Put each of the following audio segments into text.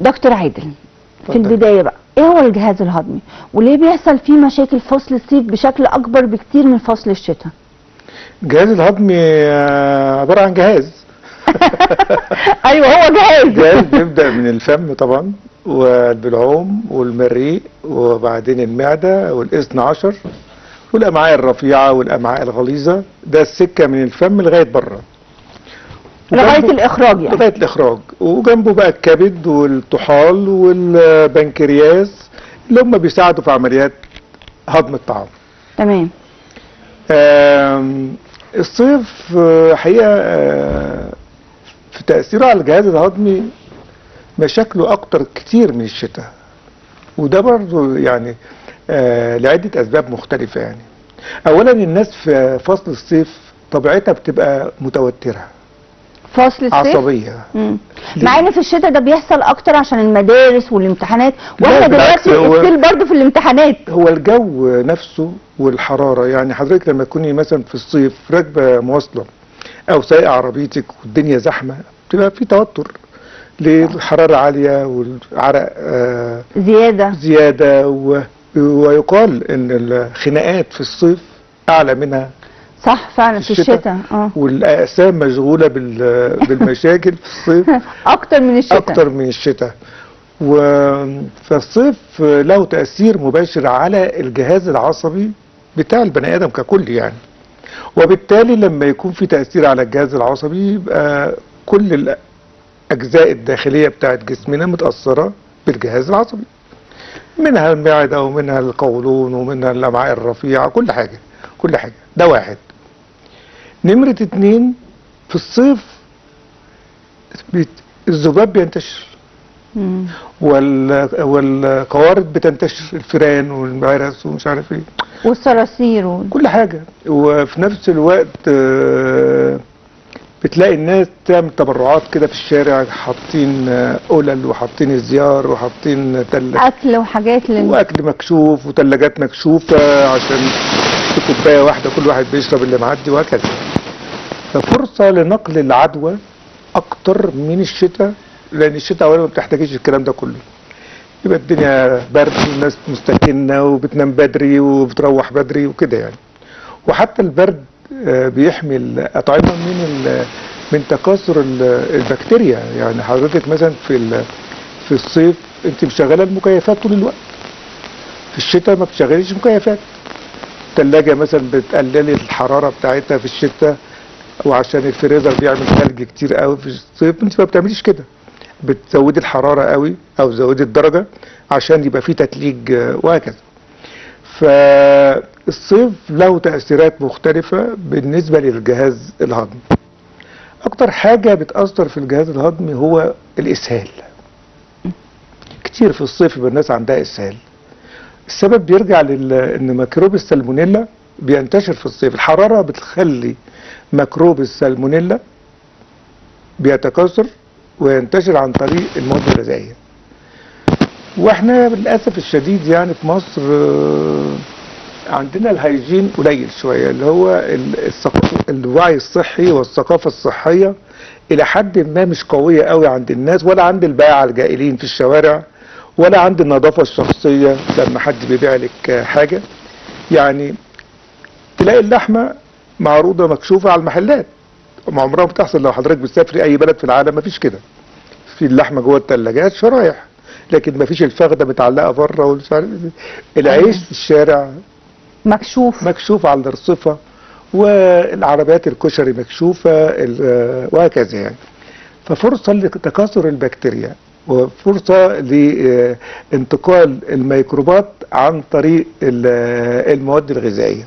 دكتور عادل في اتفضل. البدايه بقى ايه هو الجهاز الهضمي وليه بيحصل فيه مشاكل فصل الصيف بشكل اكبر بكتير من فصل الشتاء الجهاز الهضمي آه، عباره عن جهاز ايوه هو جهاز الجهاز بيبدا من الفم طبعا والبلعوم والمريء وبعدين المعده والاثنى عشر والامعاء الرفيعه والامعاء الغليظه ده السكه من الفم لغايه بره لغايه وجنبه- الاخراج يعني لغايه الاخراج وجنبه بقى الكبد والطحال والبنكرياس اللي هم بيساعدوا في عمليات هضم الطعام تمام آم، الصيف آه، حقيقه آه، في تاثيره على الجهاز الهضمي مشاكله اكتر كتير من الشتاء وده برضه يعني آه، لعده اسباب مختلفه يعني اولا الناس في فصل الصيف طبيعتها بتبقى متوتره فصل الصيف عصبيه مم. مع ان في الشتاء ده بيحصل اكتر عشان المدارس والامتحانات لا، واحنا بالعكس، دلوقتي هو- ستيل برضه في الامتحانات هو الجو نفسه والحرارة يعني حضرتك لما تكوني مثلا في الصيف راكبة مواصلة أو سايقة عربيتك والدنيا زحمة بتبقى في توتر للحرارة عالية والعرق آه زياده زيادة و- ويقال إن الخناقات في الصيف أعلى منها صح فعلا في الشتاء. الشتاء اه والأقسام مشغولة بال- بالمشاكل في الصيف اكتر من الشتاء اكتر من الشتاء و... فالصيف له تأثير مباشر على الجهاز العصبي بتاع البني آدم ككل يعني وبالتالي لما يكون في تأثير على الجهاز العصبي يبقى كل الأجزاء الداخلية بتاعت جسمنا متأثرة بالجهاز العصبي منها المعدة ومنها القولون ومنها الأمعاء الرفيعة كل حاجة كل حاجة ده واحد نمرة اتنين في الصيف بت... الذباب بينتشر مم. وال... والقوارض بتنتشر الفيران والمعرس ومش عارف ايه والصراصير وال- كل حاجة وفي نفس الوقت آه، بتلاقي الناس تعمل تبرعات كده في الشارع حاطين آه، قلل وحاطين ازيار وحاطين تل... اكل وحاجات لل... واكل مكشوف وثلاجات مكشوفة عشان في كوباية واحدة كل واحد بيشرب اللي معدي وهكذا ففرصة لنقل العدوى اكتر من الشتاء لان الشتاء اولا ما بتحتاجش الكلام ده كله يبقى الدنيا برد والناس مستكنة وبتنام بدري وبتروح بدري وكده يعني وحتى البرد آه، بيحمي الأطعمة من ال- من تكاثر ال- البكتيريا يعني حضرتك مثلا في ال- في الصيف انت مشغله المكيفات طول الوقت في الشتاء ما بتشغليش مكيفات الثلاجة مثلا بتقللي الحرارة بتاعتها في الشتاء وعشان الفريزر بيعمل ثلج كتير قوي في الصيف انت ما بتعمليش كده بتزودي الحرارة قوي او زودي الدرجة عشان يبقى فيه تتليج آه، وهكذا فالصيف له تأثيرات مختلفة بالنسبة للجهاز الهضمي أكتر حاجة بتأثر في الجهاز الهضمي هو الإسهال كتير في الصيف يبقى الناس عندها إسهال السبب بيرجع لل إن ميكروب السالمونيلا بينتشر في الصيف الحرارة بتخلي ميكروب السالمونيلا بيتكاثر وينتشر عن طريق المواد الغذائية واحنا للاسف الشديد يعني في مصر آه، عندنا الهيجين قليل شويه اللي هو ال- الثق- الوعي الصحي والثقافه الصحيه الى حد ما مش قويه قوي عند الناس ولا عند البائع الجائلين في الشوارع ولا عند النظافه الشخصيه لما حد بيبيع لك آه، حاجه يعني تلاقي اللحمه معروضه مكشوفه على المحلات ما عمرها ما بتحصل لو حضرتك بتسافري اي بلد في العالم مفيش كده في اللحمه جوه الثلاجات شرايح لكن مفيش الفخده متعلقه بره ومش عارف إيه. العيش في الشارع مكشوف مكشوف على الرصفه والعربيات الكشري مكشوفه ال- وهكذا يعني ففرصه لتكاثر البكتيريا وفرصه لانتقال الميكروبات عن طريق ال- المواد الغذائيه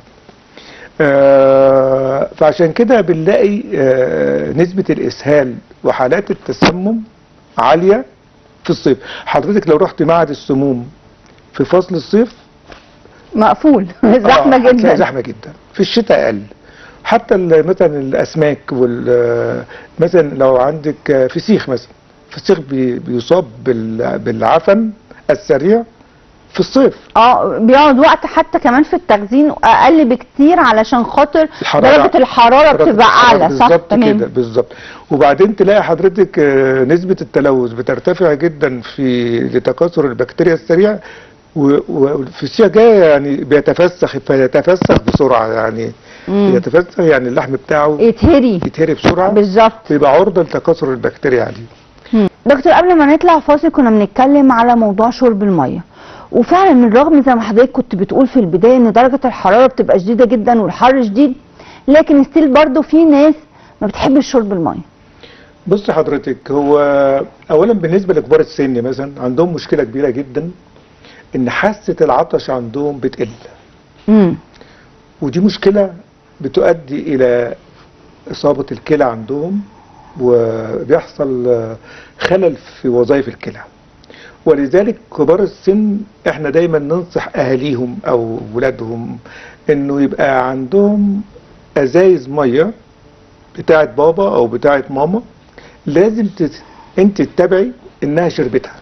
آه، فعشان كده بنلاقي آه، نسبة الإسهال وحالات التسمم عالية في الصيف حضرتك لو رحت معهد السموم في فصل الصيف مقفول زحمه آه، هتلاقي جدا زحمة جدا في الشتاء أقل حتى ال- مثلا الأسماك وال مثلا لو عندك فسيخ مثلا فسيخ بي- بيصاب بال- بالعفن السريع في الصيف اه بيقعد وقت حتى كمان في التخزين اقل بكتير علشان خاطر الحرارة- درجه الحراره درجة بتبقى الحرارة اعلى صح بالظبط كده تمام بالظبط وبعدين تلاقي حضرتك آه، نسبة التلوث بترتفع جدا في لتكاثر البكتيريا السريع و- وفي السياجة يعني بيتفسخ فيتفسخ بسرعة يعني مم. يتفسخ يعني اللحم بتاعه يتهري يتهري بسرعة بالظبط ويبقى عرضة لتكاثر البكتيريا عليه مم. دكتور قبل ما نطلع فاصل كنا بنتكلم على موضوع شرب الميه وفعلا من رغم زي ما حضرتك كنت بتقول في البدايه ان درجه الحراره بتبقى شديده جدا والحر شديد لكن ستيل برضو في ناس ما بتحبش شرب الميه بص حضرتك هو اولا بالنسبه لكبار السن مثلا عندهم مشكله كبيره جدا ان حاسه العطش عندهم بتقل امم ودي مشكله بتؤدي الى اصابه الكلى عندهم وبيحصل آه، خلل في وظائف الكلى ولذلك كبار السن احنا دايما ننصح اهاليهم او ولادهم انه يبقى عندهم ازايز ميه بتاعت بابا او بتاعت ماما لازم تت... انت تتابعي انها شربتها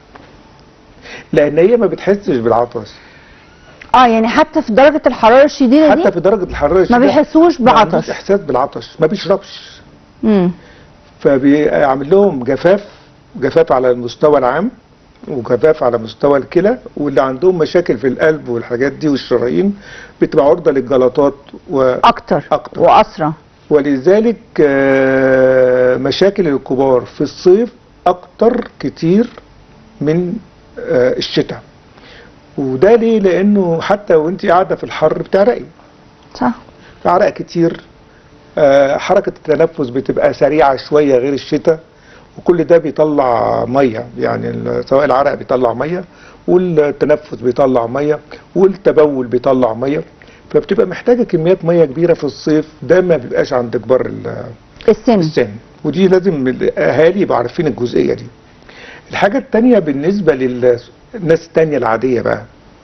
لان هي ما بتحسش بالعطش اه يعني حتى في درجه الحراره الشديده حتى دي في درجه الحراره ما الشديدة بيحسوش ما عندوش بعطش احساس بالعطش ما بيشربش امم فبيعمل لهم جفاف جفاف على المستوى العام وجفاف على مستوى الكلى واللي عندهم مشاكل في القلب والحاجات دي والشرايين بتبقى عرضه للجلطات و... اكتر أكتر. واسرع ولذلك آه، مشاكل الكبار في الصيف اكتر كتير من آه، الشتاء وده ليه لانه حتى وانت قاعده في الحر بتعرقي صح في عرق كتير آه، حركه التنفس بتبقى سريعه شويه غير الشتاء وكل ده بيطلع ميه يعني ال- سواء العرق بيطلع ميه والتنفس بيطلع ميه والتبول بيطلع ميه فبتبقى محتاجه كميات ميه كبيره في الصيف ده ما بيبقاش عند كبار ال- السن السن ودي لازم الاهالي يبقوا عارفين الجزئيه دي الحاجه التانية بالنسبه للناس التانية العاديه بقى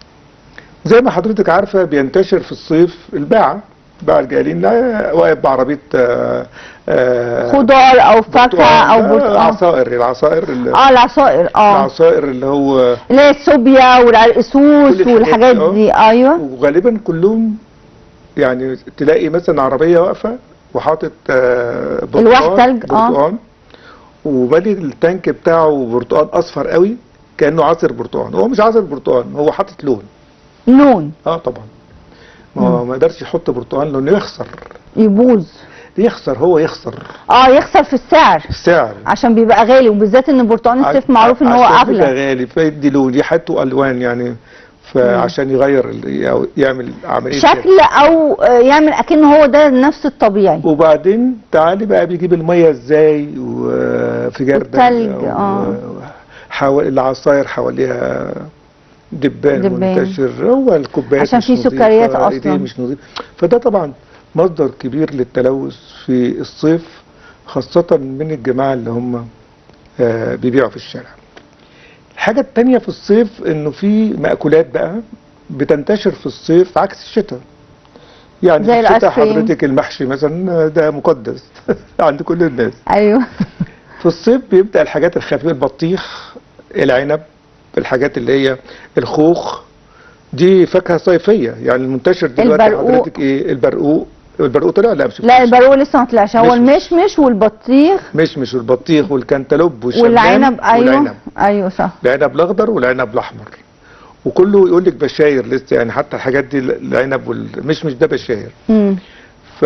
زي ما حضرتك عارفه بينتشر في الصيف الباعه باع الجاهلين لا واقف بعربيه آه، آه، خضار او فاكهه برتقال. او لا، برتقال العصائر العصائر ال- اه العصائر اه العصائر اللي هو اللي هي السوبيا والعرقسوس كل الحاجات والحاجات دي، آه. دي ايوه وغالبا كلهم يعني تلاقي مثلا عربيه واقفه وحاطط آه، برتقال الواح تلج، آه. برتقال ومالي التانك بتاعه برتقال اصفر قوي كانه عصير برتقال هو مش عصير برتقال هو حاطط لون لون اه طبعا ما هو ما يقدرش يحط برتقال لانه يخسر يبوظ يخسر هو يخسر اه يخسر في السعر السعر عشان بيبقى غالي وبالذات ان برتقال الصيف معروف ان هو عشان بيبقى اغلى غالي فيدي لون ريحته الوان يعني فعشان يغير ال- أو يعمل عمليه شكل او آه، يعمل اكن هو ده نفس الطبيعي وبعدين تعالي بقى بيجيب الميه ازاي وفي جردل والتلج، آه. حوالي العصاير حواليها دبان, دبان. منتشر هو الكوبايات عشان مش في نظيفة، سكريات إيديه أصلاً. مش نظيف فده طبعا مصدر كبير للتلوث في الصيف خاصة من الجماعة اللي هم آه، بيبيعوا في الشارع الحاجة التانية في الصيف انه في مأكولات بقى بتنتشر في الصيف عكس الشتاء يعني زي في الشتاء الآيس كريم. حضرتك المحشي مثلا ده مقدس عند كل الناس ايوه في الصيف بيبدأ الحاجات الخفيفة البطيخ العنب الحاجات اللي هي الخوخ دي فاكهة صيفية يعني المنتشر دلوقتي البرقوق. حضرتك ايه البرقوق البرقوق طلع لا مش لا البرقوق لسه ما طلعش هو مشمش. المشمش والبطيخ مش والبطيخ والكنتالوب والشمام والعنب ايوه والعنب ايوه صح العنب الاخضر والعنب الاحمر وكله يقول لك بشاير لسه يعني حتى الحاجات دي العنب والمشمش ده بشاير امم ف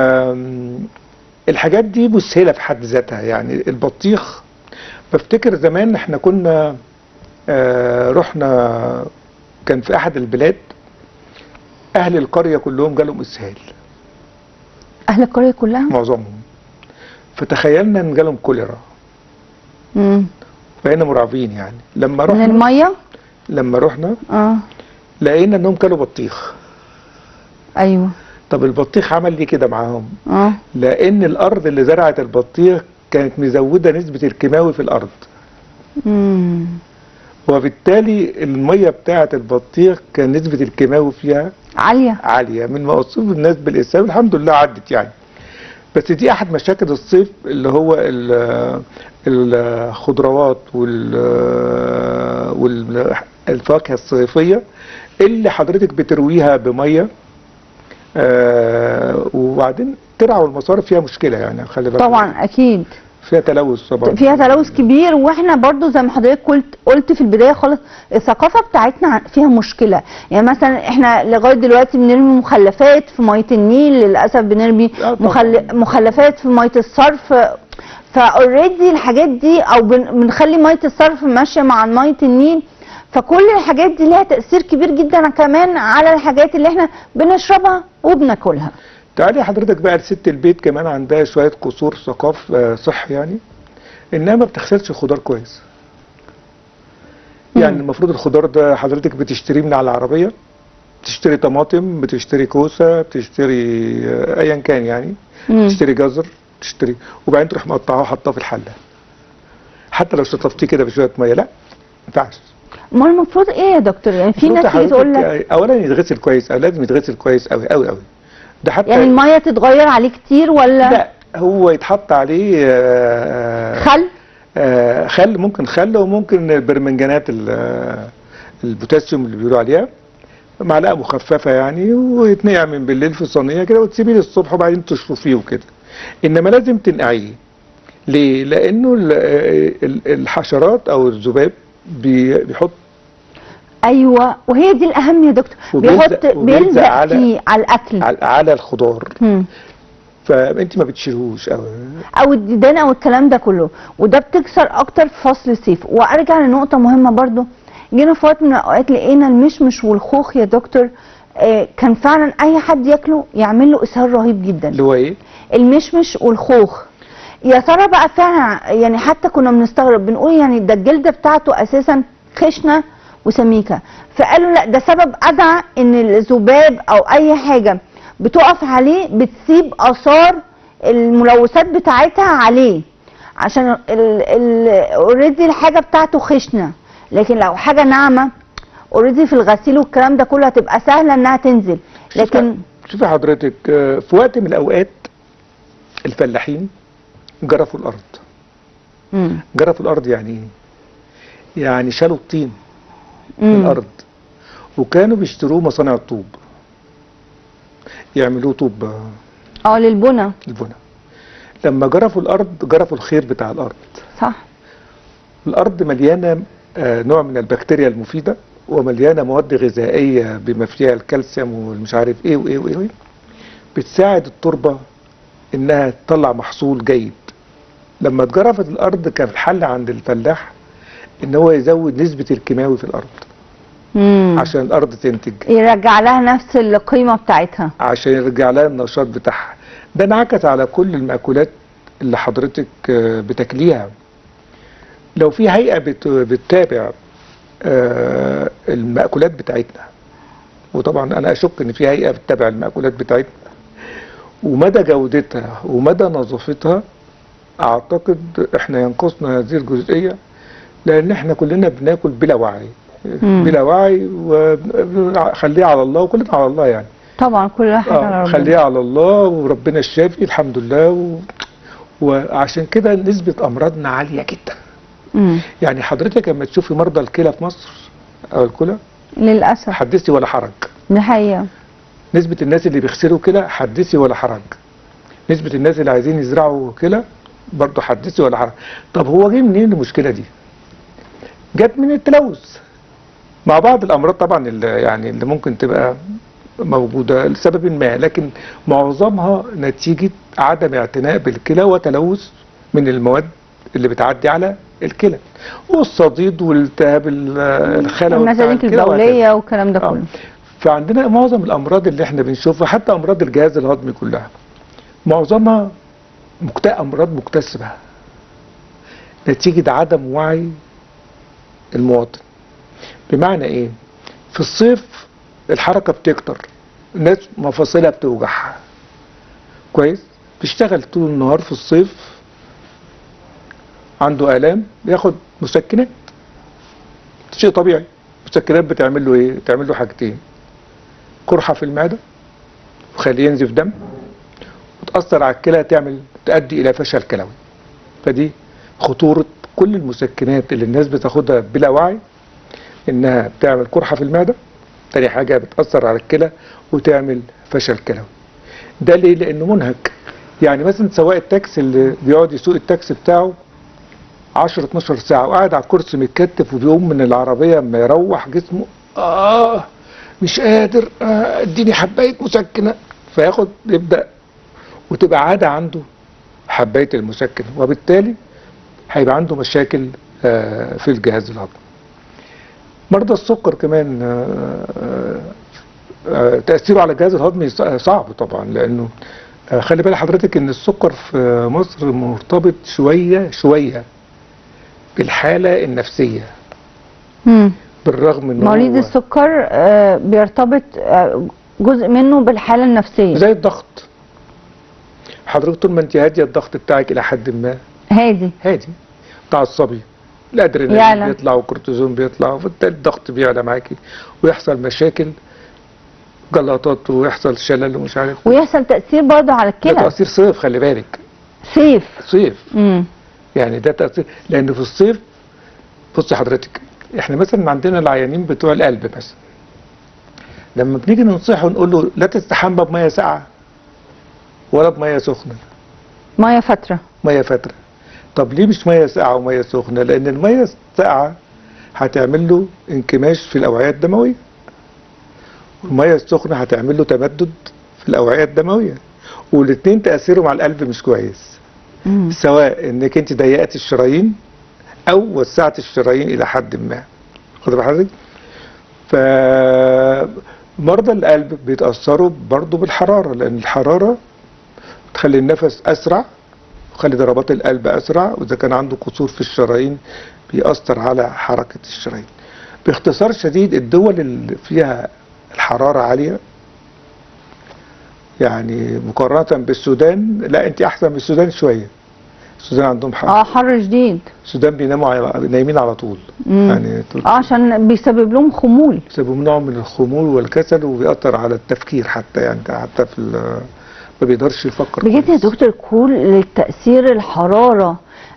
الحاجات دي مسهله في حد ذاتها يعني البطيخ بفتكر زمان احنا كنا آه رحنا كان في احد البلاد اهل القريه كلهم جالهم اسهال اهل القريه كلها معظمهم فتخيلنا ان جالهم كوليرا امم بقينا مرعبين يعني لما من رحنا الميه لما رحنا اه لقينا انهم كانوا بطيخ ايوه طب البطيخ عمل ليه كده معاهم اه لان الارض اللي زرعت البطيخ كانت مزوده نسبه الكيماوي في الارض امم وبالتالي الميه بتاعه البطيخ كان نسبه الكيماوي فيها عاليه عاليه من ما اصيب الناس بالاسهال الحمد لله عدت يعني بس دي احد مشاكل الصيف اللي هو ال- الخضروات وال الفاكهه الصيفيه اللي حضرتك بترويها بميه آه وبعدين ترعى والمصارف فيها مشكله يعني خلي بالك طبعا اكيد فيها تلوث طبعا فيها تلوث كبير واحنا برضو زي ما حضرتك قلت قلت في البدايه خالص الثقافه بتاعتنا ع- فيها مشكله يعني مثلا احنا لغايه دلوقتي بنرمي مخلفات في ميه النيل للاسف بنرمي آه طبعاً. مخل... مخلفات في ميه الصرف فاوريدي الحاجات دي او بن... بنخلي ميه الصرف ماشيه مع ميه النيل فكل الحاجات دي لها تاثير كبير جدا كمان على الحاجات اللي احنا بنشربها وبناكلها تعالي حضرتك بقى لست البيت كمان عندها شويه قصور ثقاف آه، صحي يعني انها ما بتغسلش الخضار كويس يعني مم. المفروض الخضار ده حضرتك بتشتريه من على العربيه بتشتري طماطم بتشتري كوسه بتشتري آه، ايا كان يعني مم. تشتري جزر تشتري وبعدين تروح مقطعاه وحطاه في الحله حتى لو شطفتيه كده بشويه ميه لا ما ينفعش ما المفروض ايه يا دكتور يعني في المفروض ناس تيجي تقول لك حضرتك، آه، اولا يتغسل كويس او لازم يتغسل كويس قوي قوي قوي ده حتى يعني الميه تتغير عليه كتير ولا لا هو يتحط عليه آه، خل آه، خل ممكن خل وممكن برمنجانات ال- آه، البوتاسيوم اللي بيقولوا عليها معلقه مخففه يعني ويتنقع من بالليل في صينيه كده وتسيبيه للصبح وبعدين تشطفيه وكده انما لازم تنقعيه ليه؟ لانه ال- آه، ال- الحشرات او الذباب بي- بيحط ايوه وهي دي الاهم يا دكتور وبيلزق- بيحط وبيلزق بيلزق على- فيه على الاكل على- على الخضار مم. فانت ما بتشيلهوش قوي او الديدان او الكلام ده كله وده بتكسر اكتر في فصل الصيف وارجع لنقطه مهمه برضو جينا في وقت من الاوقات لقينا المشمش والخوخ يا دكتور آه، كان فعلا اي حد ياكله يعمل له اسهال رهيب جدا اللي هو ايه؟ المشمش والخوخ يا ترى بقى فعلا يعني حتى كنا بنستغرب بنقول يعني ده الجلده بتاعته اساسا خشنه وسميكه فقالوا لا ده سبب ادعى ان الذباب او اي حاجه بتقف عليه بتسيب اثار الملوثات بتاعتها عليه عشان اوريدي الحاجه بتاعته خشنه لكن لو حاجه ناعمه اوريدي في الغسيل والكلام ده كله هتبقى سهله انها تنزل لكن شوفي حضرتك آه، في وقت من الاوقات الفلاحين جرفوا الارض مم. جرفوا الارض يعني ايه يعني شالوا الطين من مم. الارض وكانوا بيشتروه مصانع الطوب يعملوه طوب آه، اه للبنى البنا لما جرفوا الارض جرفوا الخير بتاع الارض صح الارض مليانه آه، نوع من البكتيريا المفيده ومليانه مواد غذائيه بما فيها الكالسيوم والمش عارف ايه وايه وايه, وإيه بتساعد التربه انها تطلع محصول جيد لما اتجرفت الارض كان الحل عند الفلاح ان هو يزود نسبه الكيماوي في الارض مم. عشان الارض تنتج يرجع لها نفس القيمة بتاعتها عشان يرجع لها النشاط بتاعها ده انعكس على كل المأكولات اللي حضرتك آه، بتاكليها لو في هيئة بت- بتتابع آه، المأكولات بتاعتنا وطبعا انا اشك ان في هيئة بتتابع المأكولات بتاعتنا ومدى جودتها ومدى نظافتها اعتقد احنا ينقصنا هذه الجزئية لان احنا كلنا بناكل بلا وعي مم. بلا وعي وخليه على الله وكلنا على الله يعني طبعا كل حاجة على اه ربنا خليها على الله وربنا الشافي الحمد لله و... وعشان كده نسبة أمراضنا عالية جدا مم. يعني حضرتك لما تشوفي مرضى الكلى في مصر أو الكلى للأسف حدثي ولا حرج دي حقيقة نسبة الناس اللي بيغسلوا كلى حدثي ولا حرج نسبة الناس اللي عايزين يزرعوا كلى برضه حدثي ولا حرج طب هو جه منين المشكلة دي جت من التلوث مع بعض الأمراض طبعا اللي يعني اللي ممكن تبقى موجودة لسبب ما لكن معظمها نتيجة عدم اعتناء بالكلى وتلوث من المواد اللي بتعدي على الكلى والصديد والالتهاب ال- الخلوي بتاع المسالك الكلى وهكذا. البولية والكلام ده آه. كله فعندنا معظم الامراض اللي احنا بنشوفها حتى امراض الجهاز الهضمي كلها معظمها مكت... امراض مكتسبه نتيجه عدم وعي المواطن بمعنى ايه في الصيف الحركه بتكتر الناس مفاصلها بتوجعها كويس بيشتغل طول النهار في الصيف عنده الام بياخد مسكنات شيء طبيعي المسكنات بتعمل له ايه بتعمل له حاجتين قرحه في المعده وخليه ينزف دم وتاثر على الكلى تعمل تؤدي الى فشل كلوي فدي خطوره كل المسكنات اللي الناس بتاخدها بلا وعي انها بتعمل قرحه في المعده تاني حاجه بتاثر على الكلى وتعمل فشل كلوي ده ليه لانه منهك يعني مثلا سواق التاكسي اللي بيقعد يسوق التاكسي بتاعه 10 12 ساعه وقاعد على الكرسي متكتف وبيقوم من العربيه اما يروح جسمه اه مش قادر آه، اديني حبايه مسكنه فياخد يبدا وتبقى عاده عنده حبايه المسكن وبالتالي هيبقى عنده مشاكل آه، في الجهاز الهضمي مرضى السكر كمان آه، آه، آه، تأثيره على الجهاز الهضمي ص- صعب طبعا لأنه آه، خلي بال حضرتك إن السكر في مصر مرتبط شوية شوية بالحالة النفسية مم. بالرغم إن مريض هو السكر آه، بيرتبط آه، جزء منه بالحاله النفسيه زي الضغط حضرتك طول ما أنت هادية الضغط بتاعك إلى حد ما هادي هادي تعصبي الادرينالين يعلى. بيطلع والكورتيزون بيطلع وبالتالي الضغط بيعلى معاكي ويحصل مشاكل جلطات ويحصل شلل ومش عارف ويحصل تاثير برضه على ده الكلى تأثير صيف خلي بالك سيف صيف امم يعني ده تأثير لأن في الصيف بص حضرتك احنا مثلا عندنا العيانين بتوع القلب مثلا لما بنيجي ننصحه نقول له لا تستحمى بميه ساقعه ولا بميه سخنه ميه فتره ميه فتره طب ليه مش ميه ساقعه وميه سخنه لان الميه الساقعه هتعمل له انكماش في الاوعيه الدمويه والميه السخنه هتعمل له تمدد في الاوعيه الدمويه والاثنين تاثيرهم على القلب مش كويس مم. سواء انك انت ضيقت الشرايين او وسعت الشرايين الى حد ما خد بال حضرتك ف مرضى القلب بيتاثروا برضه بالحراره لان الحراره تخلي النفس اسرع وتخلي ضربات القلب اسرع واذا كان عنده قصور في الشرايين بيأثر على حركه الشرايين باختصار شديد الدول اللي فيها الحراره عاليه يعني مقارنه بالسودان لا انت احسن من السودان شويه السودان عندهم حر اه حر شديد السودان بيناموا على نايمين على طول مم. يعني طول- اه عشان بيسبب لهم خمول بسبب نوع من الخمول والكسل وبيأثر على التفكير حتى يعني حتى في ال- ما بيقدرش يفكر بجد يا كويس. دكتور كل تأثير الحرارة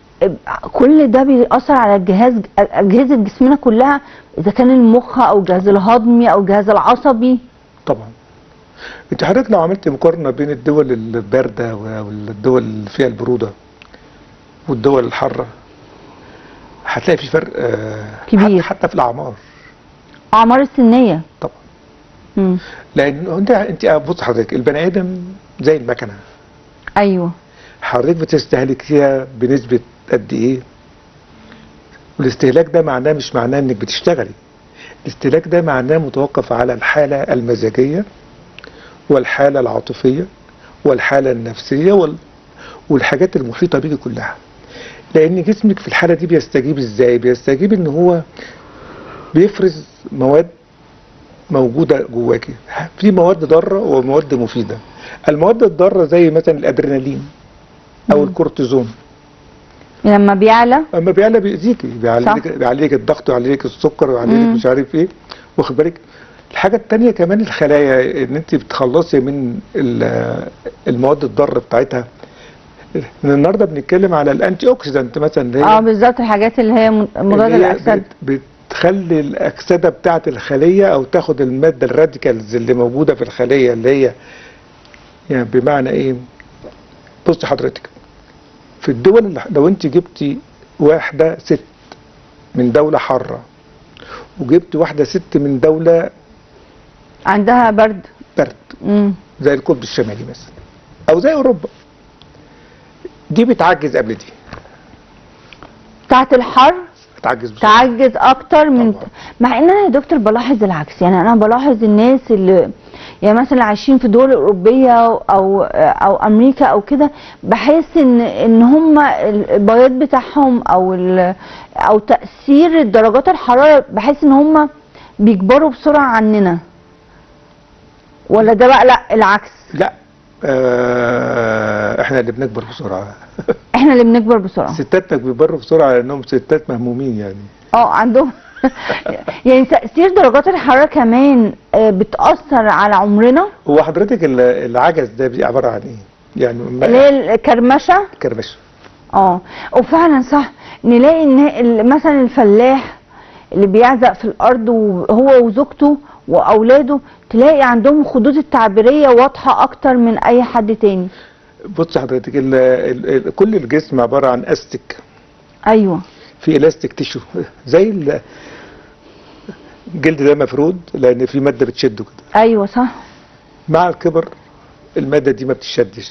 كل ده بيأثر على الجهاز أجهزة جسمنا كلها إذا كان المخ أو الجهاز الهضمي أو الجهاز العصبي طبعا انت حضرتك لو عملت مقارنه بين الدول البارده والدول اللي فيها البروده والدول الحاره هتلاقي في فرق آه، كبير. حتى, حتى في الاعمار أعمار السنية طبعا مم. لان انت انت بص حضرتك البني ادم زي المكنه أيوه حضرتك بتستهلكيها بنسبة قد ايه والاستهلاك ده معناه مش معناه انك بتشتغلي الاستهلاك ده معناه متوقف على الحالة المزاجية والحالة العاطفية والحالة النفسية وال... والحاجات المحيطة بيك كلها لان جسمك في الحالة دي بيستجيب ازاي بيستجيب ان هو بيفرز مواد موجودة جواكي في مواد ضارة ومواد مفيدة المواد الضارة زي مثلا الادرينالين او مم. الكورتيزون لما بيعلى اما بيعلى بيأذيكي بيعلي صح. لك بيعلي لك الضغط ويعلي لك السكر ويعلي لك مم. مش عارف ايه واخد بالك الحاجة التانية كمان الخلايا ان انت بتخلصي من ال- المواد الضارة بتاعتها من النهارده بنتكلم على الانتي اوكسيدنت مثلا اللي هي اه بالظبط الحاجات اللي هي مضادة اللي هي الأكسدة بت- بتخلي الاكسده بتاعه الخليه او تاخد الماده الراديكالز اللي موجوده في الخليه اللي هي يعني بمعنى ايه بص حضرتك في الدول اللي لو انت جبتي واحده ست من دوله حاره وجبت واحده ست من دوله عندها برد برد مم. زي القطب الشمالي مثلا او زي اوروبا دي بتعجز قبل دي بتاعت الحر بتعجز بسرعه تعجز اكتر من طبعا. مع ان انا يا دكتور بلاحظ العكس يعني انا بلاحظ الناس اللي يعني مثلا عايشين في دول اوروبيه او او امريكا او كده بحس ان ان هم البياض بتاعهم او ال- او تاثير درجات الحراره بحس ان هم بيكبروا بسرعه عننا ولا ده بقى لا العكس لا آه احنا اللي بنكبر بسرعه احنا اللي بنكبر بسرعه ستاتنا بيكبروا بسرعه لانهم ستات مهمومين يعني اه عندهم يعني تاثير درجات الحراره كمان آه، بتاثر على عمرنا هو حضرتك ال- العجز ده بيبقى عباره عن ايه؟ يعني اللي هي الكرمشه كرمشه اه وفعلا صح نلاقي ان ال- مثلا الفلاح اللي بيعزق في الارض وهو وزوجته واولاده تلاقي عندهم الخدود التعبيريه واضحه اكتر من اي حد تاني بص حضرتك ال ال ال كل الجسم عباره عن استك ايوه في الاستيك تيشو زي ال- الجلد ده مفرود لان في ماده بتشده كده ايوه صح مع الكبر الماده دي ما بتشدش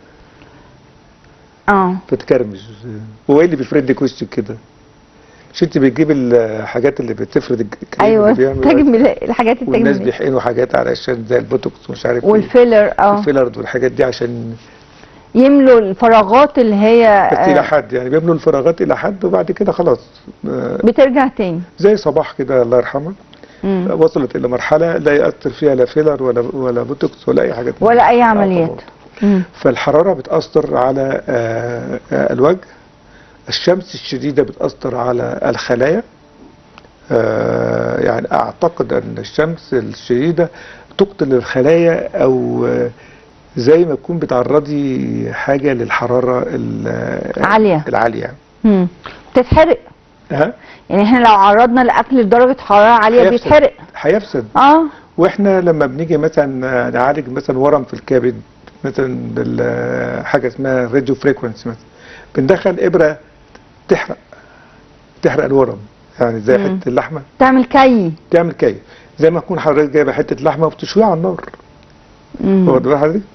اه بتكرمش هو ايه اللي بيفرد لك وشك كده مش انت بتجيب الحاجات اللي بتفرد الكريم ايوه اللي بيعمل تجميل الحاجات والناس التجميليه بيحقنوا حاجات علشان زي البوتوكس ومش عارف ايه والفيلر اه والفيلرز والحاجات دي عشان يملوا الفراغات اللي هي بس الى آه حد يعني بيملوا الفراغات الى حد وبعد كده خلاص آه، بترجع تاني زي صباح كده الله يرحمه مم. وصلت الى مرحله لا ياثر فيها لا فيلر ولا ولا بوتوكس ولا اي حاجه تانية. ولا اي آه، عمليات طبعاً. مم. فالحراره بتاثر على آه، آه، الوجه الشمس الشديده بتاثر على الخلايا آه، يعني اعتقد ان الشمس الشديده تقتل الخلايا او آه، زي ما تكون بتعرضي حاجه للحراره ال- عالية. العاليه مم. بتتحرق ها يعني احنا لو عرضنا الاكل لدرجه حراره عاليه هيفسد. بيتحرق هيفسد اه واحنا لما بنيجي مثلا نعالج مثلا ورم في الكبد مثلا بالحاجه اسمها راديو فريكونسي مثلا بندخل ابره تحرق تحرق الورم يعني زي مم. حته اللحمه تعمل كي تعمل كيف زي ما تكون حضرتك جايبه حته لحمه وبتشويها على النار مم. واخد بال حضرتك؟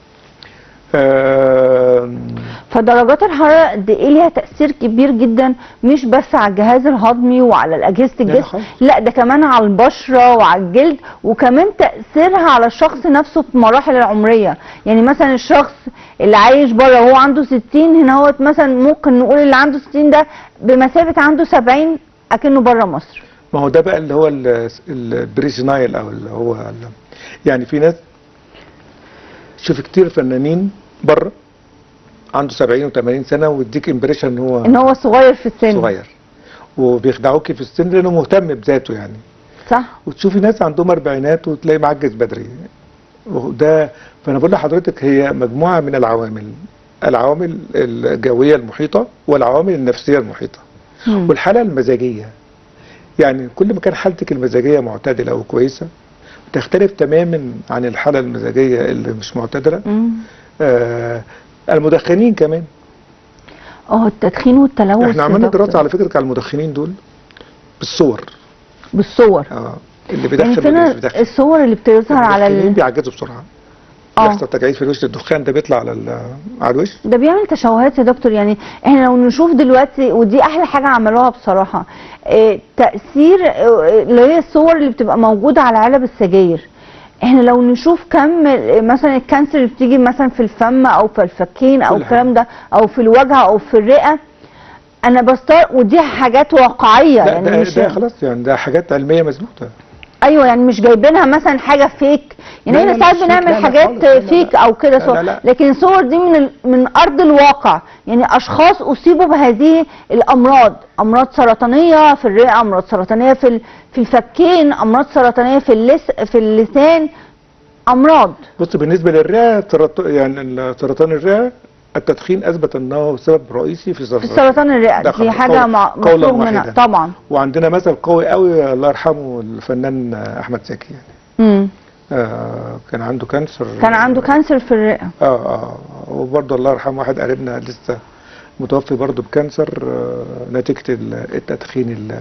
آم، فدرجات الحراره قد ايه ليها تاثير كبير جدا مش بس على الجهاز الهضمي وعلى اجهزه الجسم خالص. لا ده كمان على البشره وعلى الجلد وكمان تاثيرها على الشخص نفسه في المراحل العمريه يعني مثلا الشخص اللي عايش بره وهو عنده 60 هنا هو مثلا ممكن نقول اللي عنده 60 ده بمثابه عنده 70 اكنه بره مصر ما هو ده بقى اللي هو ال- البريزنايل او اللي هو ال- يعني في ناس شوف كتير فنانين بره عنده 70 و80 سنه ويديك امبريشن ان هو ان هو صغير في السن صغير وبيخدعوكي في السن لانه مهتم بذاته يعني صح وتشوفي ناس عندهم اربعينات وتلاقي معجز بدري وده فانا بقول لحضرتك هي مجموعه من العوامل العوامل الجويه المحيطه والعوامل النفسيه المحيطه مم. والحاله المزاجيه يعني كل ما كان حالتك المزاجيه معتدله وكويسه تختلف تماما عن الحاله المزاجيه اللي مش معتدله مم. آه المدخنين كمان اه التدخين والتلوث احنا يا عملنا دكتور. دراسه على فكره على المدخنين دول بالصور بالصور اه اللي يعني بيدخن فين واللي مش بيدخن الصور اللي بتظهر على المدخنين ال... بيعجزوا بسرعه اه يحصل تجاعيد في الوش الدخان ده بيطلع على ال- على الوش ده بيعمل تشوهات يا دكتور يعني احنا لو نشوف دلوقتي ودي احلى حاجه عملوها بصراحه اه تاثير اه، اللي هي الصور اللي بتبقى موجوده على علب السجاير احنا لو نشوف كم ال- مثلا الكانسر اللي بتيجي مثلا في الفم او في الفكين او كل الكلام ده او في الوجه او في الرئه انا بستار ودي حاجات واقعيه لا يعني ده, مش ده خلاص يعني ده حاجات علميه مظبوطه ايوه يعني مش جايبينها مثلا حاجه فيك يعني لا، لا، احنا لا، ساعات مش فيك، بنعمل لا، لا حاجات خالص، لا، لا، فيك لا. او كده لا، صور لا، لا. لكن الصور دي من ال- من ارض الواقع يعني اشخاص اصيبوا بهذه الامراض امراض سرطانيه في الرئه امراض سرطانيه في ال- في الفكين امراض سرطانيه في اللس في اللسان امراض بص بالنسبه للرئه سرط- يعني سرطان الرئه التدخين اثبت انه سبب رئيسي في في سرطان سرطان الرئه ده دي خلاص، حاجه قول- مع- قولاً مفروغ منها واحداً. طبعا وعندنا مثل قوي قوي الله يرحمه الفنان احمد زكي يعني مم. آه كان عنده كانسر كان عنده كانسر في الرئه اه اه وبرضه الله يرحمه واحد قريبنا لسه متوفي برضه بكانسر آه نتيجه ال- التدخين ال-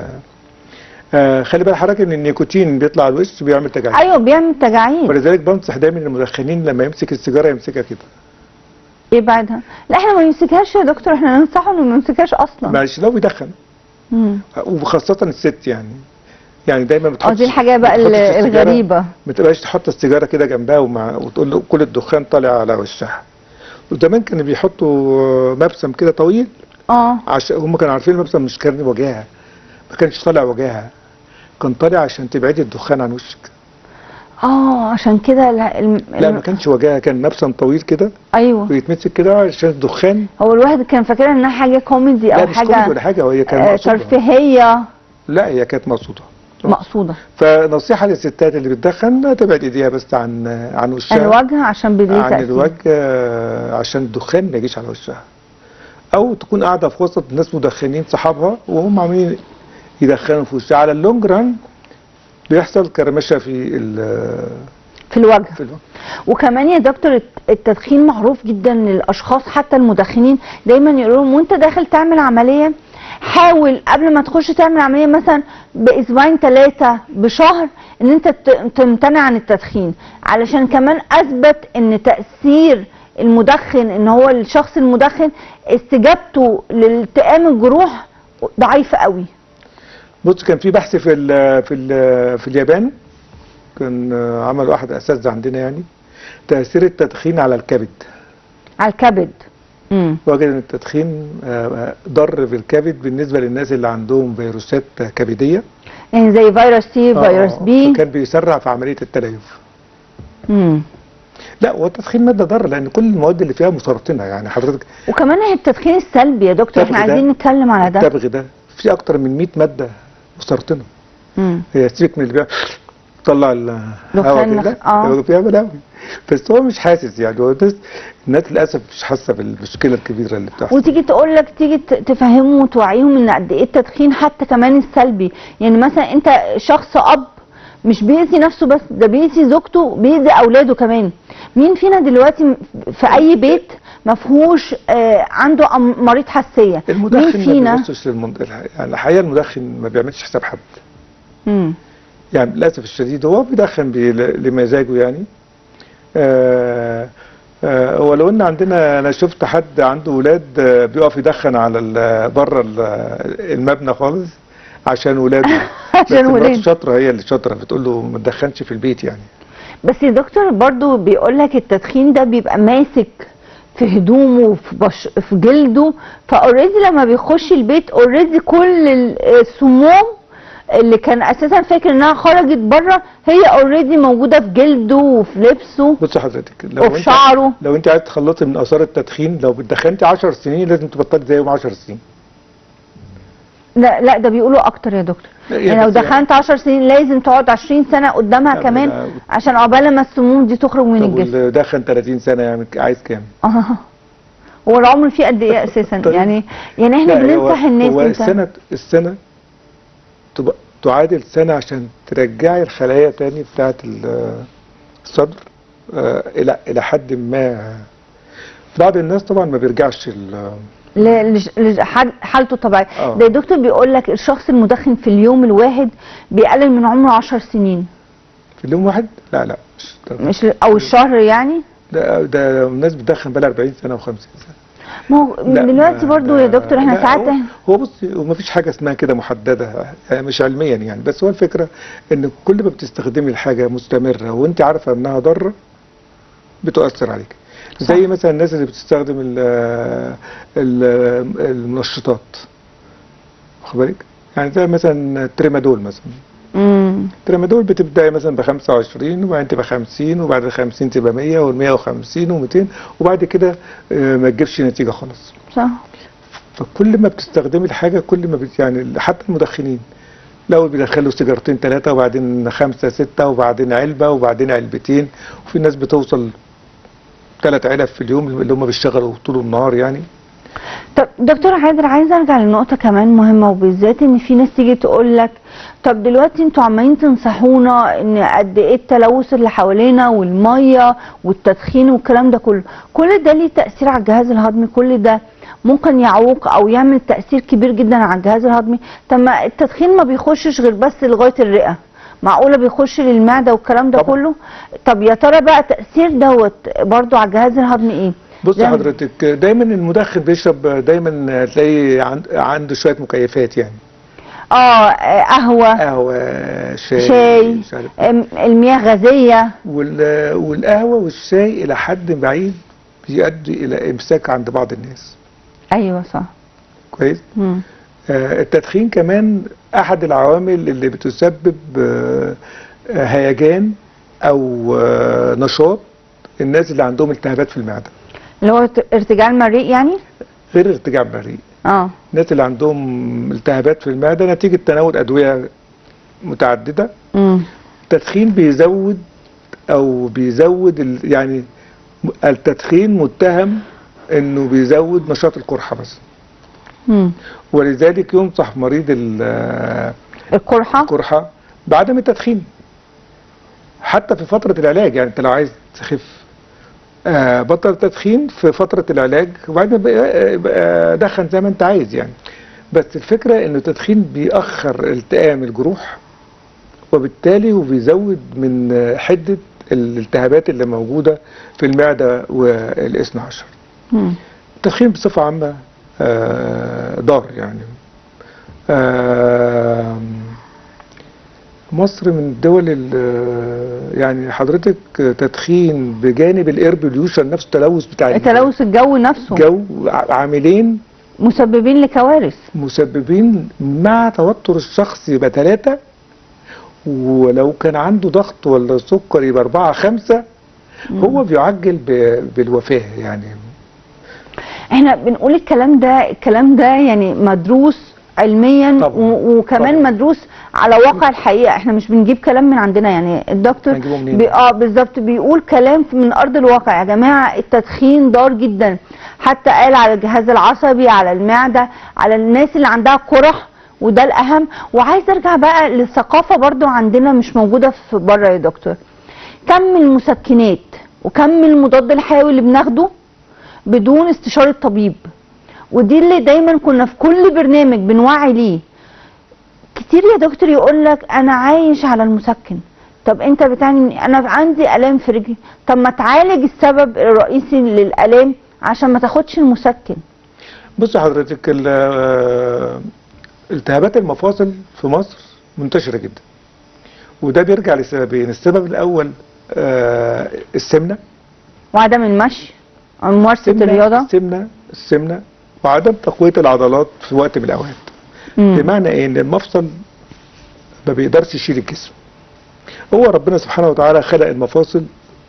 آه خلي بال حضرتك ان النيكوتين بيطلع على الوش بيعمل تجاعيد ايوه بيعمل تجاعيد ولذلك بنصح دايما المدخنين لما يمسك السيجاره يمسكها كده يبعدها لا احنا ما نمسكهاش يا دكتور احنا ننصحه انه ما يمسكهاش اصلا معلش لو بيدخن مم. وخاصه الست يعني يعني دايما اه بتحط دي الحاجه بقى ال- الغريبه ما تبقاش تحط السيجاره كده جنبها ومع وتقول له كل الدخان طالع على وشها وزمان كانوا بيحطوا مبسم كده طويل اه عشان هم كانوا عارفين المبسم مش كان وجاهها ما كانش طالع وجاهها كان طالع عشان تبعدي الدخان عن وشك اه عشان كده ال- الم- لا الم- ما كانش وجاهها كان مبسم طويل كده ايوه ويتمسك كده عشان الدخان هو الواحد كان فاكرها انها حاجه كوميدي لا او مش كوميدي حاجه ولا حاجه وهي آه كانت مقصوده ترفيهيه لا هي كانت مقصوده مقصوده فنصيحه للستات اللي بتدخن تبعد ايديها بس عن عن وشها الوجه عشان بيديه عن تأثير. الوجه آه، عشان الدخان ما يجيش على وشها او تكون قاعده في وسط ناس مدخنين صحابها وهم عاملين يدخنوا في وشه على اللونج ران بيحصل كرمشه في ال- في الوجه في الوجه وكمان يا دكتور الت- التدخين معروف جدا للاشخاص حتى المدخنين دايما يقولوا لهم وانت داخل تعمل عمليه حاول قبل ما تخش تعمل عمليه مثلا باسبوعين ثلاثه بشهر ان انت ت- تمتنع عن التدخين علشان كمان اثبت ان تاثير المدخن ان هو الشخص المدخن استجابته لالتئام الجروح ضعيفه قوي بص كان في بحث في ال في ال في اليابان كان آه، عمل واحد اساتذه عندنا يعني تاثير التدخين على الكبد على الكبد امم وجد ان التدخين آه، ضر في الكبد بالنسبه للناس اللي عندهم فيروسات كبديه يعني زي فيروس سي آه، فيروس بي كان بيسرع في عمليه التليف امم لا هو التدخين ماده ضاره لان كل المواد اللي فيها مسرطنه يعني حضرتك وكمان التدخين السلبي يا دكتور احنا التبغ ده- عايزين نتكلم على ده التبغ ده في اكتر من 100 ماده مسرطنه مم. هي سيبك من اللي بيعمل طلع الهواء دخان كده نخ- آه. هو بيعمل قوي بس هو مش حاسس يعني هو الناس الناس للاسف مش حاسه بالمشكله الكبيره اللي بتحصل وتيجي تقول لك تيجي ت- تفهمهم وتوعيهم ان قد ايه التدخين حتى كمان السلبي يعني مثلا انت شخص اب مش بيأذي نفسه بس ده بيأذي زوجته بيأذي اولاده كمان مين فينا دلوقتي م- في اي بيت ما فيهوش آه عنده أم- مريض حساسيه المدخن مين ما فينا بيبصش للمن... يعني الحقيقه المدخن ما بيعملش حساب حد مم. يعني للاسف الشديد هو بيدخن بي... لمزاجه يعني آه آه ولو ان عندنا انا شفت حد عنده ولاد آه، بيقف يدخن على ال- بره ال- المبنى خالص عشان ولاده عشان بس مراته ولاده. شاطره هي اللي شاطره بتقول له ما تدخنش في البيت يعني بس يا دكتور برضو بيقول لك التدخين ده بيبقى ماسك في هدومه وفي بش... في جلده فاوريدي لما بيخش البيت اوريدي كل ال- السموم اللي كان اساسا فاكر انها خرجت بره هي اوريدي موجوده في جلده وفي لبسه بص حضرتك لو وفي انت شعره لو انت عايز تخلصي من اثار التدخين لو بتدخنتي 10 سنين لازم تبطلي زيهم 10 سنين لا لا ده بيقولوا اكتر يا دكتور لا، هي يعني لو بس يعني- دخلت 10 سنين لازم تقعد 20 سنه قدامها لا، كمان لا. عشان عقبال ما السموم دي تخرج من طب الجسم واللي دخن 30 سنه يعني عايز كام؟ اه هو العمر فيه قد ايه اساسا طيب. يعني يعني احنا لا، هو- بننصح الناس هو انت السنه السنه تبقى تعادل سنه عشان ترجعي الخلايا تاني بتاعت ال- الصدر آه، الى الى حد ما بعض الناس طبعا ما بيرجعش ال- ل- لج- لج- حال- حالته طبيعيه آه. ده الدكتور بيقول لك الشخص المدخن في اليوم الواحد بيقلل من عمره 10 سنين في اليوم واحد لا لا مش ده- مش او الشهر يعني ده ده الناس بتدخن بقى 40 سنه و50 سنه ما هو لا، دلوقتي ما- برضو يا ده- دكتور احنا لا، ساعات هو, هو بص هو ما فيش حاجه اسمها كده محدده يعني مش علميا يعني بس هو الفكره ان كل ما بتستخدمي الحاجه مستمره وانت عارفه انها ضاره بتؤثر عليك زي مثلا الناس اللي بتستخدم ال ال المنشطات واخد بالك يعني زي مثلا التريمادول مثلا امم التريمادول بتبداي مثلا ب 25 وبعدين تبقى 50 وبعد ال 50 تبقى 100 وال 150 و200 وبعد كده آه، ما تجيبش نتيجه خالص صح فكل ما بتستخدمي الحاجه كل ما بت يعني حتى المدخنين الاول بيدخلوا سيجارتين ثلاثه وبعدين خمسه سته وبعدين علبه وبعدين علبتين وفي ناس بتوصل ثلاث علب في اليوم اللي هم بيشتغلوا طول النهار يعني طب دكتور حيدر عايزه ارجع لنقطه كمان مهمه وبالذات ان في ناس تيجي تقول لك طب دلوقتي انتوا عمالين تنصحونا ان قد ايه التلوث اللي حوالينا والميه والتدخين والكلام ده كله كل ده ليه تاثير على الجهاز الهضمي كل ده ممكن يعوق او يعمل تاثير كبير جدا على الجهاز الهضمي طب ما التدخين ما بيخشش غير بس لغايه الرئه معقوله بيخش للمعده والكلام ده طبعا. كله طب يا ترى بقى تاثير دوت برضو على الجهاز الهضمي ايه بص زي- حضرتك دايما المدخن بيشرب دايما تلاقي عند- عنده شويه مكيفات يعني اه قهوه قهوه شاي, شاي مش عارف أم، المياه غازيه وال- والقهوه والشاي الى حد بعيد بيؤدي الى امساك عند بعض الناس ايوه صح كويس مم. آه، التدخين كمان احد العوامل اللي بتسبب آه، آه، هيجان او آه، نشاط الناس اللي عندهم التهابات في المعده اللي هو ارت- ارتجاع المريء يعني غير ارتجاع المريء اه الناس اللي عندهم التهابات في المعده نتيجه تناول ادويه متعدده امم التدخين بيزود او بيزود ال- يعني م- التدخين متهم انه بيزود نشاط القرحه مثلا مم. ولذلك ينصح مريض ال- القرحه القرحه بعدم التدخين حتى في فتره العلاج يعني انت لو عايز تخف آه، بطل التدخين في فتره العلاج وبعدين بقى- بقى دخن زي ما انت عايز يعني بس الفكره ان التدخين بيأخر التئام الجروح وبالتالي وبيزود من آه، حده الالتهابات اللي موجوده في المعده والاثنى عشر مم. التدخين بصفة عامة آه، ضار يعني آه، مصر من الدول ال- يعني حضرتك تدخين بجانب الاير بوليوشن نفسه التلوث بتاع تلوث الجو نفسه الجو عاملين مسببين لكوارث مسببين مع توتر الشخص يبقى ثلاثة ولو كان عنده ضغط ولا سكر يبقى أربعة خمسة هو بيعجل ب- بالوفاة يعني احنا بنقول الكلام ده الكلام ده يعني مدروس علميا طبعاً. و- وكمان طبعاً. مدروس على واقع الحقيقه احنا مش بنجيب كلام من عندنا يعني الدكتور هنجيبه منين؟ بي اه بالظبط بيقول كلام من ارض الواقع يا جماعه التدخين ضار جدا حتى قال على الجهاز العصبي على المعده على الناس اللي عندها قرح وده الاهم وعايز ارجع بقى للثقافه برضو عندنا مش موجوده في بره يا دكتور كم المسكنات وكم المضاد الحيوي اللي بناخده بدون استشارة طبيب ودي اللي دايما كنا في كل برنامج بنوعي ليه كتير يا دكتور يقول لك انا عايش على المسكن طب انت بتعني من- انا عندي الام في رجلي طب ما تعالج السبب الرئيسي للالام عشان ما تاخدش المسكن بص حضرتك ال- آه، التهابات المفاصل في مصر منتشرة جدا وده بيرجع لسببين السبب الأول آه، السمنة وعدم المشي او ممارسة السمنة الرياضة السمنة السمنة وعدم تقوية العضلات في وقت من الأوقات مم. بمعنى إيه؟ إن المفصل ما بيقدرش يشيل الجسم هو ربنا سبحانه وتعالى خلق المفاصل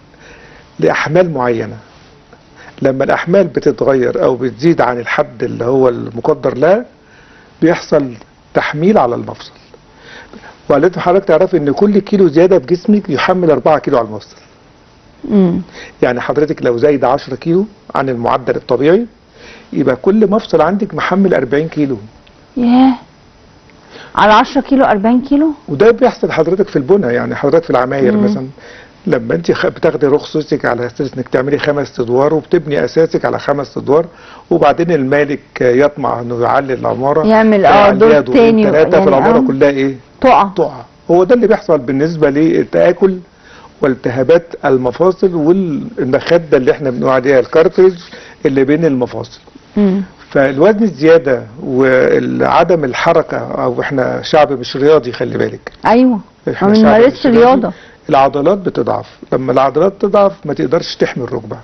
لأحمال معينة لما الأحمال بتتغير أو بتزيد عن الحد اللي هو المقدر لها بيحصل تحميل على المفصل ولازم حضرتك تعرف ان كل كيلو زياده في جسمك يحمل 4 كيلو على المفصل مم. يعني حضرتك لو زايد 10 كيلو عن المعدل الطبيعي يبقى كل مفصل عندك محمل 40 كيلو ياه على 10 كيلو 40 كيلو وده بيحصل حضرتك في البنى يعني حضرتك في العماير مم. مثلا لما انت خ- بتاخدي رخصتك على اساس انك تعملي خمس ادوار وبتبني اساسك على خمس ادوار وبعدين المالك يطمع انه يعلي العماره يعمل اه دور تاني ثلاثه يعني فالعماره آه. كلها ايه؟ تقع تقع هو ده اللي بيحصل بالنسبه للتاكل والتهابات المفاصل والمخده اللي احنا بنقول عليها الكارتريج اللي بين المفاصل مم. فالوزن الزياده وعدم الحركه او احنا شعب مش رياضي خلي بالك ايوه احنا ما شعب بنمارسش مش رياضي. رياضة العضلات بتضعف لما العضلات تضعف ما تقدرش تحمي الركبه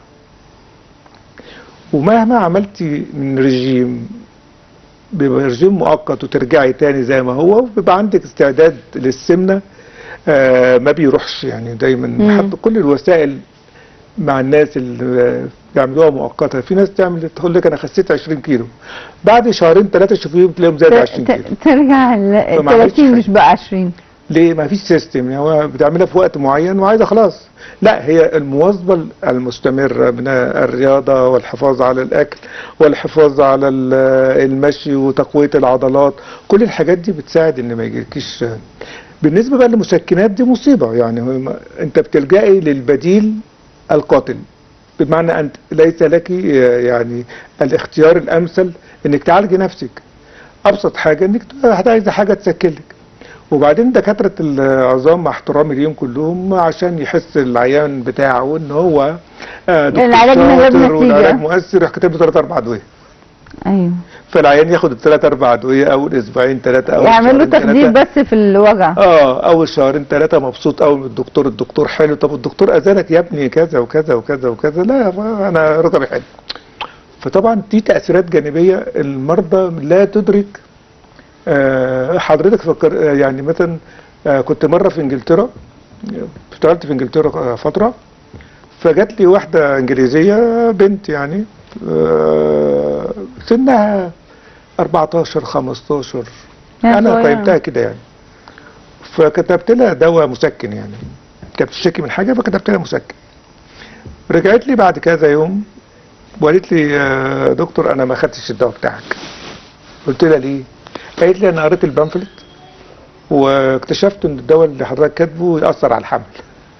ومهما عملتي من رجيم بيبقى رجيم مؤقت وترجعي تاني زي ما هو وبيبقى عندك استعداد للسمنه آه ما بيروحش يعني دايما مم. حتى كل الوسائل مع الناس اللي بيعملوها مؤقته في ناس تعمل تقول لك انا خسيت 20 كيلو بعد شهرين ثلاثه شوفيهم تلاقيهم زاد 20 ت- كيلو ت- ترجع ل فما عملتش 30 حاجة. مش بقى 20 ليه ما فيش سيستم يعني هو بتعملها في وقت معين وعايزه خلاص لا هي المواظبه المستمره من الرياضه والحفاظ على الاكل والحفاظ على ال- المشي وتقويه العضلات كل الحاجات دي بتساعد ان ما يجيلكيش بالنسبه بقى للمسكنات دي مصيبه يعني هو ما- انت بتلجئي للبديل القاتل بمعنى انت ليس لك يعني الاختيار الامثل انك تعالجي نفسك ابسط حاجه انك عايزه حاجه تسكلك وبعدين دكاتره العظام مع احترامي ليهم كلهم عشان يحس العيان بتاعه ان هو آه، دكتور العلاج من غير شاطر نتيجة. والعلاج مؤثر يروح كاتب له ثلاث اربع ادويه ايوه فالعيان ياخد الثلاث اربع ادويه اول اسبوعين ثلاثه اول يعمل له شهرين تخدير تلاتة. بس في الوجع اه اول شهرين ثلاثه مبسوط قوي من الدكتور الدكتور حلو طب الدكتور اذنك يا ابني كذا وكذا وكذا وكذا لا ما انا ركبي حلو فطبعا دي تاثيرات جانبيه المرضى لا تدرك آه حضرتك فكر آه، يعني مثلا آه كنت مره في انجلترا اشتغلت في انجلترا آه، فتره فجات لي واحده انجليزيه بنت يعني آه سنها 14 15 يا انا صغيرة. قيمتها كده يعني فكتبت لها دواء مسكن يعني كانت بتشتكي من حاجه فكتبت لها مسكن رجعت لي بعد كذا يوم وقالت لي يا دكتور انا ما خدتش الدواء بتاعك قلت لها ليه؟ قالت لي انا قريت البامفلت واكتشفت ان الدواء اللي حضرتك كاتبه ياثر على الحمل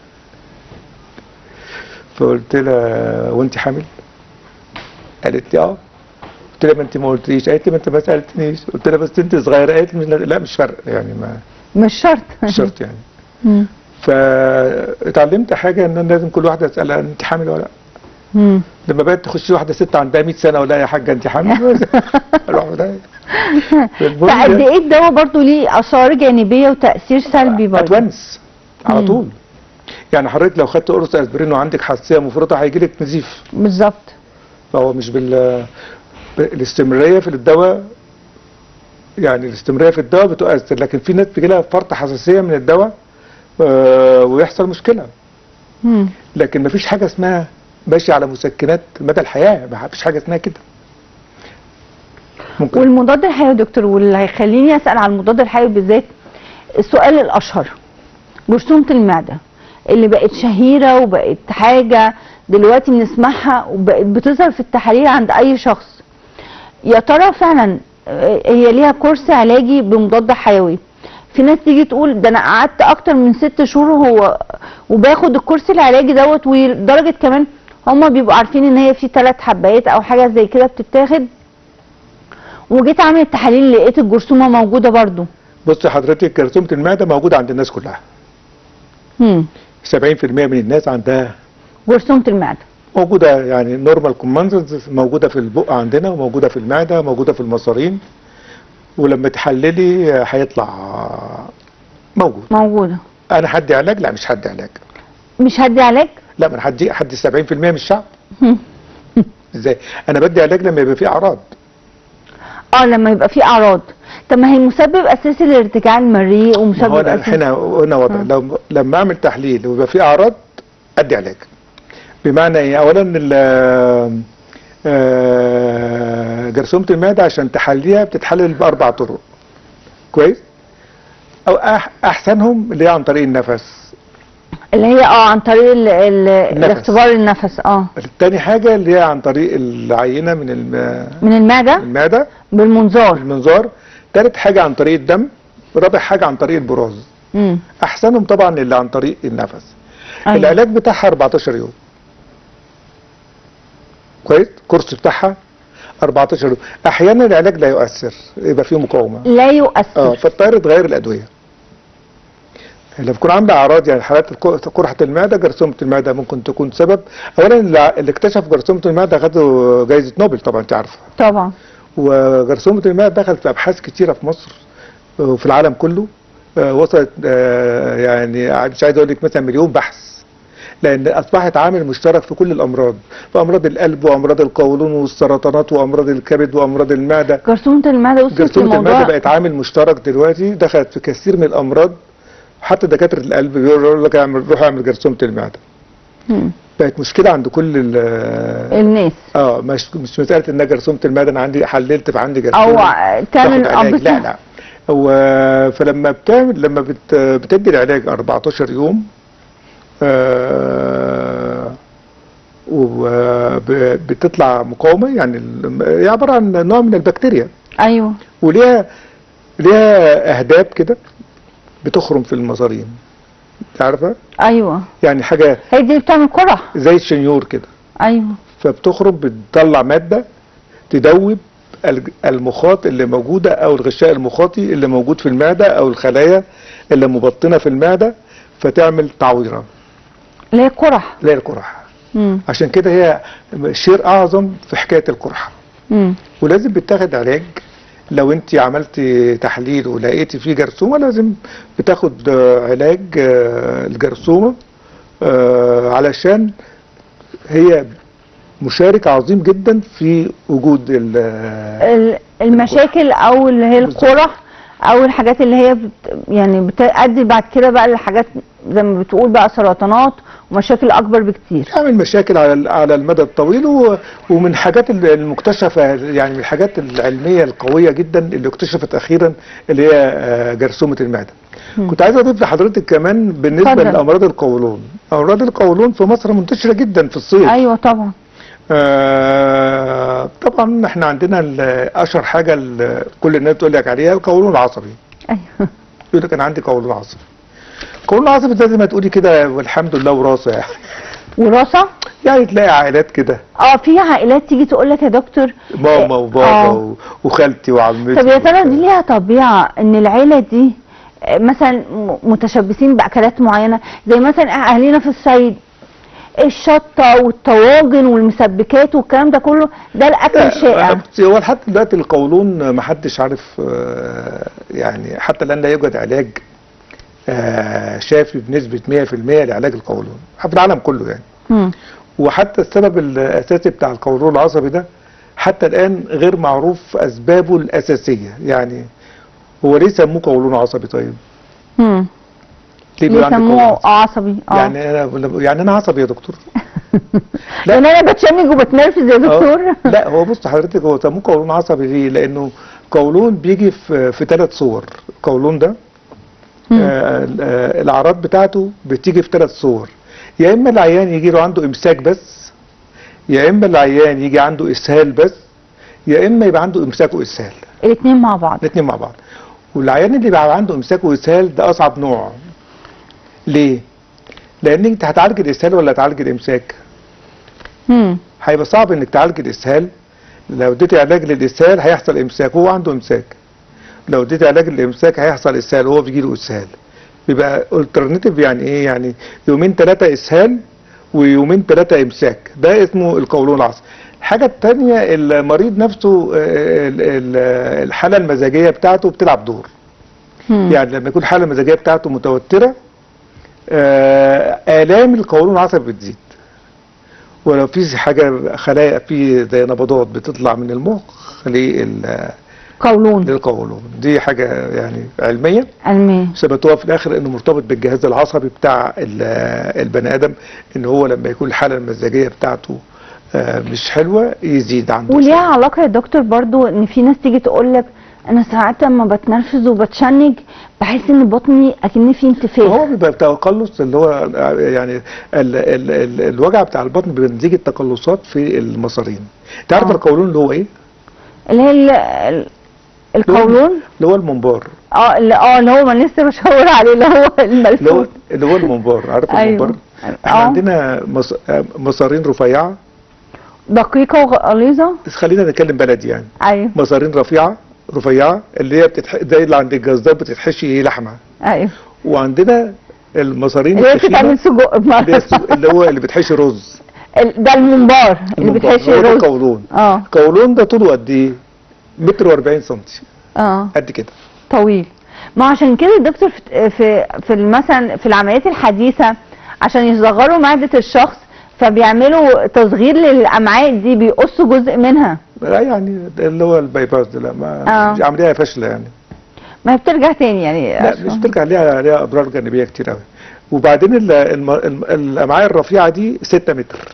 فقلت لها وانت حامل؟ قالت لي اه قلت لها ما انت ما قلتليش قالت لي ما انت ما سالتنيش قلت لها بس انت صغيره قالت لي لا مش فرق يعني ما مش شرط مش شرط يعني مم. فاتعلمت حاجه ان انا لازم كل واحده اسالها انت حامل ولا لا مم. لما بقت تخش واحده ست عندها 100 سنه ولا يا حاجه انت حامل اروح ده فقد ايه الدواء برضو ليه اثار جانبيه وتاثير سلبي برضو اتونس على مم. طول يعني حضرتك لو خدت قرص اسبرين وعندك حساسيه مفرطه هيجي لك نزيف بالظبط فهو مش بال الاستمراريه في الدواء يعني الاستمراريه في الدواء بتؤثر لكن في ناس بيجي لها فرط حساسيه من الدواء آه، ويحصل مشكله مم. لكن مفيش حاجه اسمها ماشي على مسكنات مدى الحياه مفيش حاجه اسمها كده ممكن والمضاد الحيوي يا دكتور واللي هيخليني اسال عن المضاد الحيوي بالذات السؤال الاشهر جرثومه المعده اللي بقت شهيره وبقت حاجه دلوقتي بنسمعها وبقت بتظهر في التحاليل عند اي شخص يا ترى فعلا آه، هي ليها كورس علاجي بمضاد حيوي في ناس تيجي تقول ده انا قعدت اكتر من ست شهور وهو وباخد الكورس العلاجي دوت ولدرجه كمان هما بيبقوا عارفين ان هي في ثلاث حبايات او حاجه زي كده بتتاخد وجيت اعمل التحاليل لقيت الجرثومه موجوده برضو بص حضرتك جرثومه المعده موجوده عند الناس كلها هم 70% من الناس عندها جرثومه المعده موجوده يعني نورمال كوماندز موجوده في البق عندنا وموجوده في المعده موجوده في المصارين ولما تحللي هيطلع موجود موجوده انا حدي علاج لا مش حدي علاج مش هدي علاج لا ما انا حدي حدي 70% من الشعب ازاي انا بدي علاج لما يبقى فيه اعراض اه لما يبقى في اعراض طب ما هي مسبب اساسي لارتجاع المريء ما هو ومسبب انا اساسي هنا هنا وضع آه. لو لما اعمل تحليل ويبقى فيه اعراض ادي علاج بمعنى ايه اولا ال آه، جرثومه المعده عشان تحليها بتتحلل باربع طرق كويس او أح احسنهم اللي هي عن طريق النفس اللي هي اه عن طريق ال ال النفس. الاختبار النفس اه التاني حاجه اللي هي عن طريق العينه من الم- من المعده المعده بالمنظار المنظار تالت حاجه عن طريق الدم رابع حاجه عن طريق البراز امم احسنهم طبعا اللي عن طريق النفس أيوة. العلاج بتاعها 14 يوم كويس الكورس بتاعها 14 يوم احيانا العلاج لا يؤثر يبقى فيه مقاومه لا اه يؤثر فاضطر تغير الادويه لما تكون عامله اعراض يعني حالات الق- قرحه المعده جرثومه المعده ممكن تكون سبب اولا اللي اللي اكتشف جرثومه المعده خدوا جائزه نوبل طبعا انت عارفه طبعا وجرثومه المعده دخلت في ابحاث كتيره في مصر وفي العالم كله آه، وصلت آه، يعني مش عايز اقول لك مثلا مليون بحث لان اصبحت عامل مشترك في كل الامراض في امراض القلب وامراض القولون والسرطانات وامراض الكبد وامراض المعده جرثومه المعده وصلت جرثومه المعده لموضوع بقت عامل مشترك دلوقتي دخلت في كثير من الامراض حتى دكاتره القلب بيقولوا لك اعمل روح اعمل جرثومه المعده مم. بقت مشكله عند كل ال- الناس اه مش مش مساله ان جرثومه المعده انا عندي حللت فعندي او جرثومه تعمل تاخد علاج لا أنبسة. لا هو فلما بتعمل لما بت بتدي العلاج 14 يوم آه وبتطلع مقاومه يعني ال- هي عباره عن نوع من البكتيريا ايوه وليها ليها اهداب كده بتخرم في المصارين انت عارفه ايوه يعني حاجه هي دي اللي بتعمل قرح زي الشنيور كده ايوه فبتخرج بتطلع ماده تدوب الج- المخاط اللي موجوده او الغشاء المخاطي اللي موجود في المعده او الخلايا اللي مبطنه في المعده فتعمل تعويره اللي هي قرح اللي هي القرحه مم. عشان كده هي شير اعظم في حكايه القرحه مم. ولازم بتاخد علاج لو انت عملت تحليل ولقيتي فيه جرثومه لازم بتاخد آه، علاج آه، الجرثومه آه، علشان هي مشارك عظيم جدا في وجود ال- ال- المشاكل او اللي هي القرح او الحاجات اللي هي بت يعني بتأدي بعد كده بقى لحاجات زي ما بتقول بقى سرطانات ومشاكل اكبر بكتير تعمل مشاكل على ال- على المدى الطويل و- ومن حاجات ال- المكتشفه يعني من الحاجات العلميه القويه جدا اللي اكتشفت اخيرا اللي هي آه، جرثومه المعده. مم. كنت عايز اضيف لحضرتك كمان بالنسبه اتفضل. لامراض القولون، امراض القولون في مصر منتشره جدا في الصيف. ايوه طبعا آه طبعا احنا عندنا ال- اشهر حاجه ال- كل الناس بتقول لك عليها القولون العصبي ايوه يقول لك انا عندي قولون عصبي القولون العصبي ده زي ما تقولي كده والحمد لله وراثه يعني وراثه يعني تلاقي عائلات كده اه في عائلات تيجي تقول لك يا دكتور ماما وبابا آه. و- وخالتي وعمتي طب يا ترى دي ليها طبيعه ان العيله دي آه، مثلا م- متشبثين باكلات معينه زي مثلا اهالينا في الصعيد الشطه والطواجن والمسبكات والكلام ده كله ده الاكل الشائع بصي، هو لحد دلوقتي القولون ما حدش عارف آه، يعني حتى الان لا يوجد علاج آه، شافي بنسبه 100% لعلاج القولون في العالم كله يعني مم. وحتى السبب الاساسي بتاع القولون العصبي ده حتى الان غير معروف اسبابه الاساسيه يعني هو ليه سموه قولون عصبي طيب؟ مم. ليه بيقول عندك قولون بيسموه عصبي؟ عصبي اه يعني انا يعني انا عصبي يا دكتور لان انا بتشنج وبتنرفز يا دكتور آه، لا هو بص حضرتك هو سموه قولون عصبي ليه؟ لانه قولون بيجي في في ثلاث صور القولون ده مم. آه آه الاعراض بتاعته بتيجي في ثلاث صور يا اما العيان يجي له عنده امساك بس يا اما العيان يجي عنده اسهال بس يا اما يبقى عنده امساك واسهال الاثنين مع بعض الاثنين مع بعض والعيان اللي بيبقى عنده امساك واسهال ده اصعب نوع ليه لان انت هتعالج الاسهال ولا هتعالج الامساك مم. هيبقى صعب انك تعالج الاسهال لو اديتي علاج للاسهال هيحصل امساك وهو عنده امساك لو اديتي علاج للامساك هيحصل اسهال وهو بيجي له اسهال بيبقى الترناتيف يعني ايه يعني يومين ثلاثه اسهال ويومين ثلاثه امساك ده اسمه القولون العصبي الحاجه الثانيه المريض نفسه آه، ال- ال- الحاله المزاجيه بتاعته بتلعب دور مم. يعني لما يكون الحاله المزاجيه بتاعته متوتره آه، الام القولون العصبي بتزيد ولو في حاجه خلايا في زي نبضات بتطلع من المخ لل- قولون للقولون دي حاجه يعني علميه علمي ثبتوها في الاخر انه مرتبط بالجهاز العصبي بتاع ال- البني ادم ان هو لما يكون الحاله المزاجيه بتاعته آه، مش حلوه يزيد عنده وليها شوية. علاقه يا دكتور برضو ان في ناس تيجي تقول لك انا ساعات لما بتنرفز وبتشنج بحس ان بطني اكن في انتفاخ هو بيبقى تقلص اللي هو يعني ال ال ال الوجع بتاع البطن بيبقى نتيجه تقلصات في المصارين انت عارف آه. القولون اللي هو ايه؟ اللي هي ال- ال- القولون اللي هو المنبار اه اللي اه اللي هو ما لسه بشاور عليه اللي هو اللي هو الملفوت اللي هو المنبار عارف أيوه. المنبار؟ احنا آه. عندنا مص... مصارين رفيعه دقيقه وغليظه بس خلينا نتكلم بلدي يعني ايوه مصارين رفيعه رفيعه اللي هي بتتح... زي اللي عند الجزار بتتحشي لحمه ايوه وعندنا المصارين اللي هي التخينة بتتعمل سجق اللي, هي السو- اللي هو اللي بتحشي رز ال- ده المنبار اللي المنبار. بتحشي هو ده رز القولون اه القولون ده طوله قد ايه؟ متر و40 سنتي اه قد كده طويل ما عشان كده الدكتور في في في مثلا في العمليات الحديثه عشان يصغروا معده الشخص فبيعملوا تصغير للامعاء دي بيقصوا جزء منها لا يعني ده اللي هو الباي باس ده لا ما آه. دي عمليه فاشله يعني ما هي بترجع تاني يعني لا مش ترجع ليها ليها اضرار جانبيه كتير قوي وبعدين ال- الم- الم- الامعاء الرفيعه دي 6 متر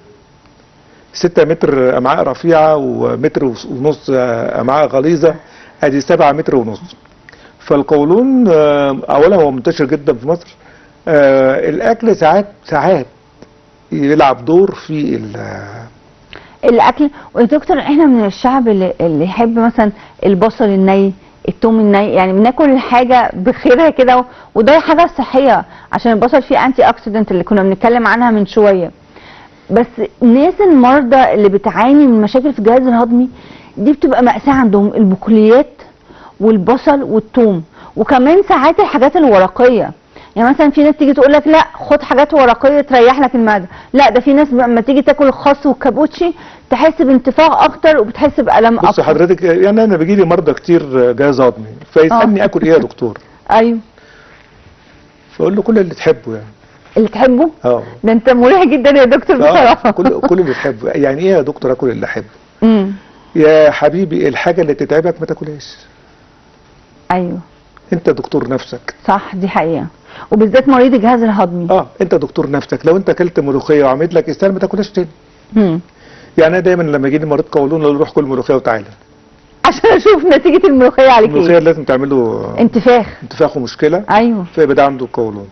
6 متر امعاء رفيعه ومتر وس- ونص امعاء غليظه ادي 7 متر ونص فالقولون آه، اولا هو منتشر جدا في مصر آه، الاكل ساعات ساعات يلعب دور في ال- الاكل ويا دكتور احنا من الشعب اللي, اللي يحب مثلا البصل الني التوم الني يعني بناكل الحاجه بخيرها كده و- وده حاجه صحيه عشان البصل فيه انتي اوكسيدنت اللي كنا بنتكلم عنها من شويه بس الناس المرضى اللي بتعاني من مشاكل في الجهاز الهضمي دي بتبقى مأساة عندهم البقوليات والبصل والثوم وكمان ساعات الحاجات الورقيه يعني مثلا في ناس تيجي تقول لك لا خد حاجات ورقيه تريح لك المعده لا ده في ناس لما تيجي تاكل الخس والكابوتشي تحس بانتفاخ اكتر وبتحس بالم بص اكتر حضرتك يعني انا بيجي لي مرضى كتير جهاز هضمي فيسالني آه. اكل ايه يا دكتور ايوه فاقول له كل اللي تحبه يعني اللي تحبه اه ده انت مريح جدا يا دكتور آه، بصراحه كل كل اللي تحبه يعني ايه يا دكتور اكل اللي احبه امم يا حبيبي الحاجه اللي تتعبك ما تاكلهاش ايوه انت دكتور نفسك صح دي حقيقه وبالذات مريض الجهاز الهضمي اه انت دكتور نفسك لو انت اكلت ملوخيه وعملت لك اسهال ما تاكلهاش تاني امم يعني انا دايما لما يجي لي مريض قولون اقول له روح كل ملوخيه وتعالى عشان اشوف نتيجه الملوخيه عليك الملوخيه ايه لازم تعمل له انتفاخ انتفاخ ومشكله ايوه فيبقى ده عنده قولون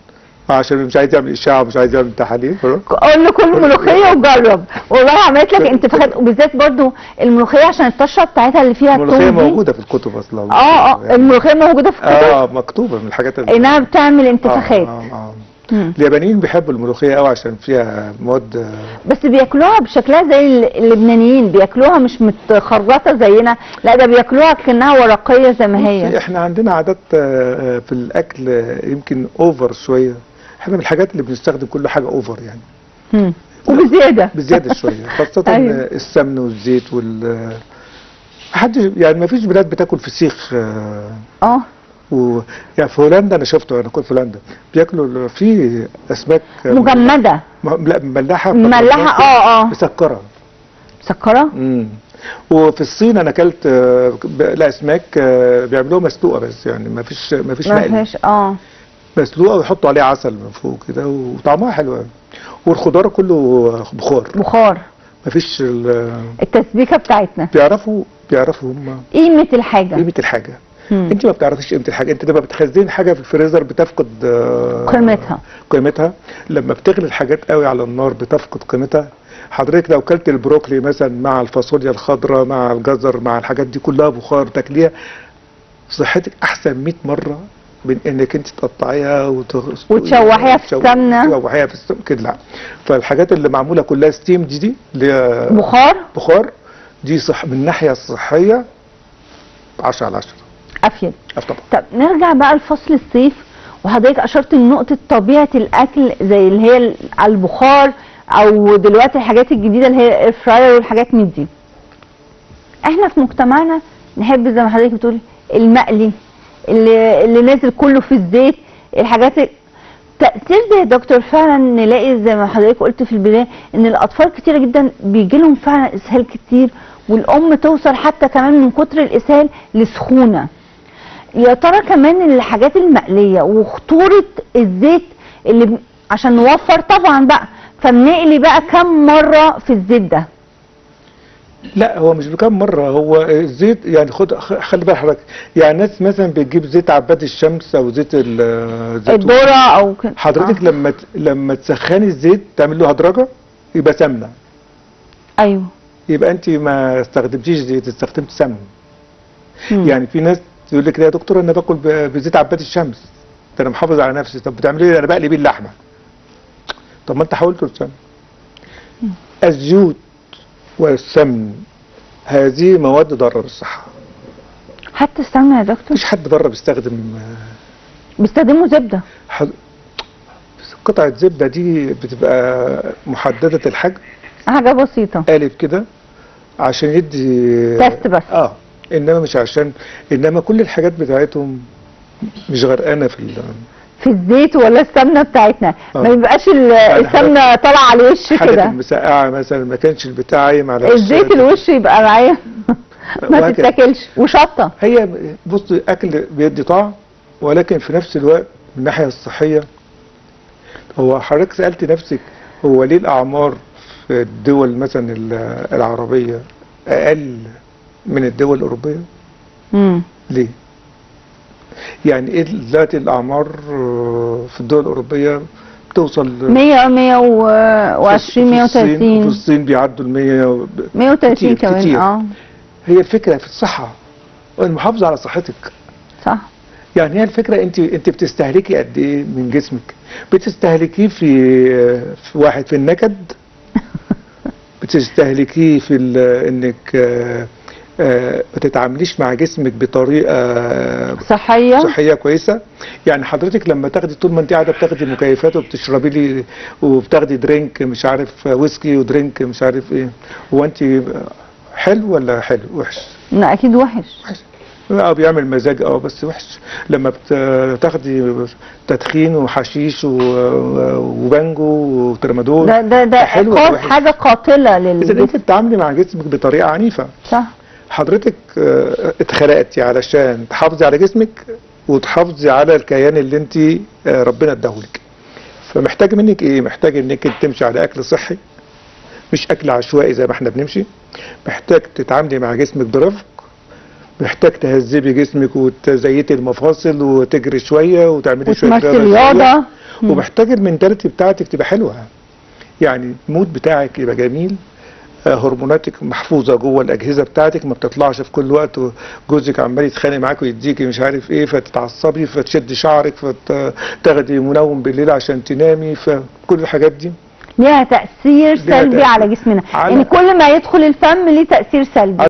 عشان مش عايز يعمل اشعه ومش عايز يعمل تحاليل قول له كل ملوخيه وجرب والله عملت لك انتفاخات وبالذات برضو الملوخيه عشان الطشه بتاعتها اللي فيها الملوخيه الثوم دي موجوده في الكتب اصلا اه اه يعني. الملوخيه موجوده في الكتب اه مكتوبه من الحاجات اللي انها بتعمل انتفاخات آه آه آه. مم. اليابانيين بيحبوا الملوخيه قوي عشان فيها مواد آه، بس بياكلوها بشكلها زي ال- اللبنانيين بياكلوها مش متخرطه زينا لا ده بياكلوها كانها ورقيه زي ما هي احنا عندنا عادات آه، آه، في الاكل آه، يمكن اوفر شويه احنا من الحاجات اللي بنستخدم كل حاجه اوفر يعني مم. وبزياده بزياده شويه خاصه أيوة. السمن والزيت وال محدش يعني ما فيش بلاد بتاكل فسيخ آه، اه و يعني في هولندا انا شفته انا كنت في هولندا بياكلوا في اسماك آه، مجمده م- لا مملحه مملحه اه اه مسكره مسكره امم وفي الصين انا اكلت آه، ب- لا اسماك آه، بيعملوها مسلوقه بس يعني ما فيش ما فيش ما مقلي فيهاش اه مسلوقه ويحطوا عليها عسل من فوق كده وطعمها حلو قوي والخضار كله بخار بخار ما فيش ال- التسبيكه بتاعتنا بيعرفوا بيعرفوا هم قيمه الحاجه قيمه الحاجه مم. انت ما بتعرفيش قيمه الحاجه انت لما بتخزين حاجه في الفريزر بتفقد آه، قيمتها. قيمتها لما بتغلي الحاجات قوي على النار بتفقد قيمتها حضرتك لو كلت البروكلي مثلا مع الفاصوليا الخضراء مع الجزر مع الحاجات دي كلها بخار تاكليها صحتك احسن 100 مره من انك انت تقطعيها وتغ... وتشوحيها في وتشو- السمنة. تشوحيها في السمنه كده لا فالحاجات اللي معموله كلها ستيم دي دي اللي هي بخار بخار دي صح من الناحيه الصحيه 10 على 10 افيد أه طبعا طب نرجع بقى لفصل الصيف وحضرتك اشرت لنقطه طبيعه الاكل زي اللي هي ال- على البخار او دلوقتي الحاجات الجديده اللي هي الاير فراير والحاجات من دي احنا في مجتمعنا نحب زي ما حضرتك بتقولي المقلي اللي اللي نازل كله في الزيت الحاجات ال- تأثير ده يا دكتور فعلا نلاقي زي ما حضرتك قلت في البداية ان الاطفال كتيرة جدا بيجي لهم فعلا اسهال كتير والام توصل حتى كمان من كتر الاسهال لسخونة يا ترى كمان الحاجات المقلية وخطورة الزيت اللي ب... عشان نوفر طبعا بقى فبنقلي بقى كم مرة في الزيت ده لا هو مش بكام مره هو الزيت يعني خد خ- خلي بال حضرتك يعني ناس مثلا بتجيب زيت عباد الشمس او زيت ال- الزيتون الذرة او كده حضرتك آه. لما ت- لما تسخني الزيت تعمل له هدرجه يبقى سمنه ايوه يبقى انت ما استخدمتيش زيت استخدمت سمن مم. يعني في ناس تقول لك يا دكتور انا باكل ب- بزيت عباد الشمس ده انا محافظ على نفسي طب بتعملي ايه انا بقلي بيه اللحمه طب ما انت حاولت السمن الزيوت والسمن هذه مواد ضاره بالصحه حتى السمنة يا دكتور مفيش حد بره بيستخدم آه، بيستخدموا زبدة ح- بس قطعه زبده دي بتبقى محدده الحجم حاجة بسيطة قالب كده عشان يدي تست بس. اه انما مش عشان انما كل الحاجات بتاعتهم مش غرقانه في ال... في الزيت ولا السمنة بتاعتنا آه. ما يبقاش ال- يعني السمنة طالعة على الوش حاجه كده المسقعه مثلا ما كانش البتاع عايم على الزيت وش- الوش يبقى معايا ما وهكذا. تتاكلش وشطة هي بص اكل بيدي طعم ولكن في نفس الوقت من الناحيه الصحيه هو حضرتك سالت نفسك هو ليه الاعمار في الدول مثلا ال- العربيه اقل من الدول الاوروبيه مم. ليه؟ يعني ايه دلوقتي الاعمار آه، في الدول الاوروبيه بتوصل 100 120 في الصين- في 130 الصين بيعدوا ال 100 130 كتير- كمان كتير. اه هي الفكره في الصحه المحافظه على صحتك صح يعني هي الفكره انت انت بتستهلكي قد ايه من جسمك بتستهلكيه في في واحد في النكد بتستهلكيه في ال- انك آه، آه، ما تتعامليش مع جسمك بطريقه صحية صحيه كويسه يعني حضرتك لما تاخدي طول ما انت قاعده بتاخدي مكيفات وبتشربي لي وبتاخدي درينك مش عارف ويسكي ودرينك مش عارف ايه هو انت حلو ولا حلو وحش لا اكيد وحش وحش اه بيعمل مزاج اه بس وحش لما بتاخدي تدخين وحشيش و- وبانجو وترمادول ده ده ده حلو ولا قات- وحش؟ حاجة قاتلة اذا انت للجسم بتتعاملي مع جسمك بطريقه عنيفه صح حضرتك آه، اتخلقتي علشان تحافظي على جسمك وتحافظي على الكيان اللي انت آه، ربنا اداهولك فمحتاج منك ايه محتاج انك انت تمشي على اكل صحي مش اكل عشوائي زي ما احنا بنمشي محتاج تتعاملي مع جسمك برفق محتاج تهذبي جسمك وتزيتي المفاصل وتجري شويه وتعملي شويه وتمارسي رياضة شوية. رياضة ومحتاج المنتاليتي بتاعتك تبقى حلوه يعني المود بتاعك يبقى جميل آه، هرموناتك محفوظه جوه الاجهزه بتاعتك ما بتطلعش في كل وقت جوزك عمال يتخانق معاك ويديكي مش عارف ايه فتتعصبي فتشد شعرك فتاخدي منوم بالليل عشان تنامي فكل الحاجات دي ليها تاثير ليها سلبي تأثير. على جسمنا على- يعني كل ما يدخل الفم ليه تاثير سلبي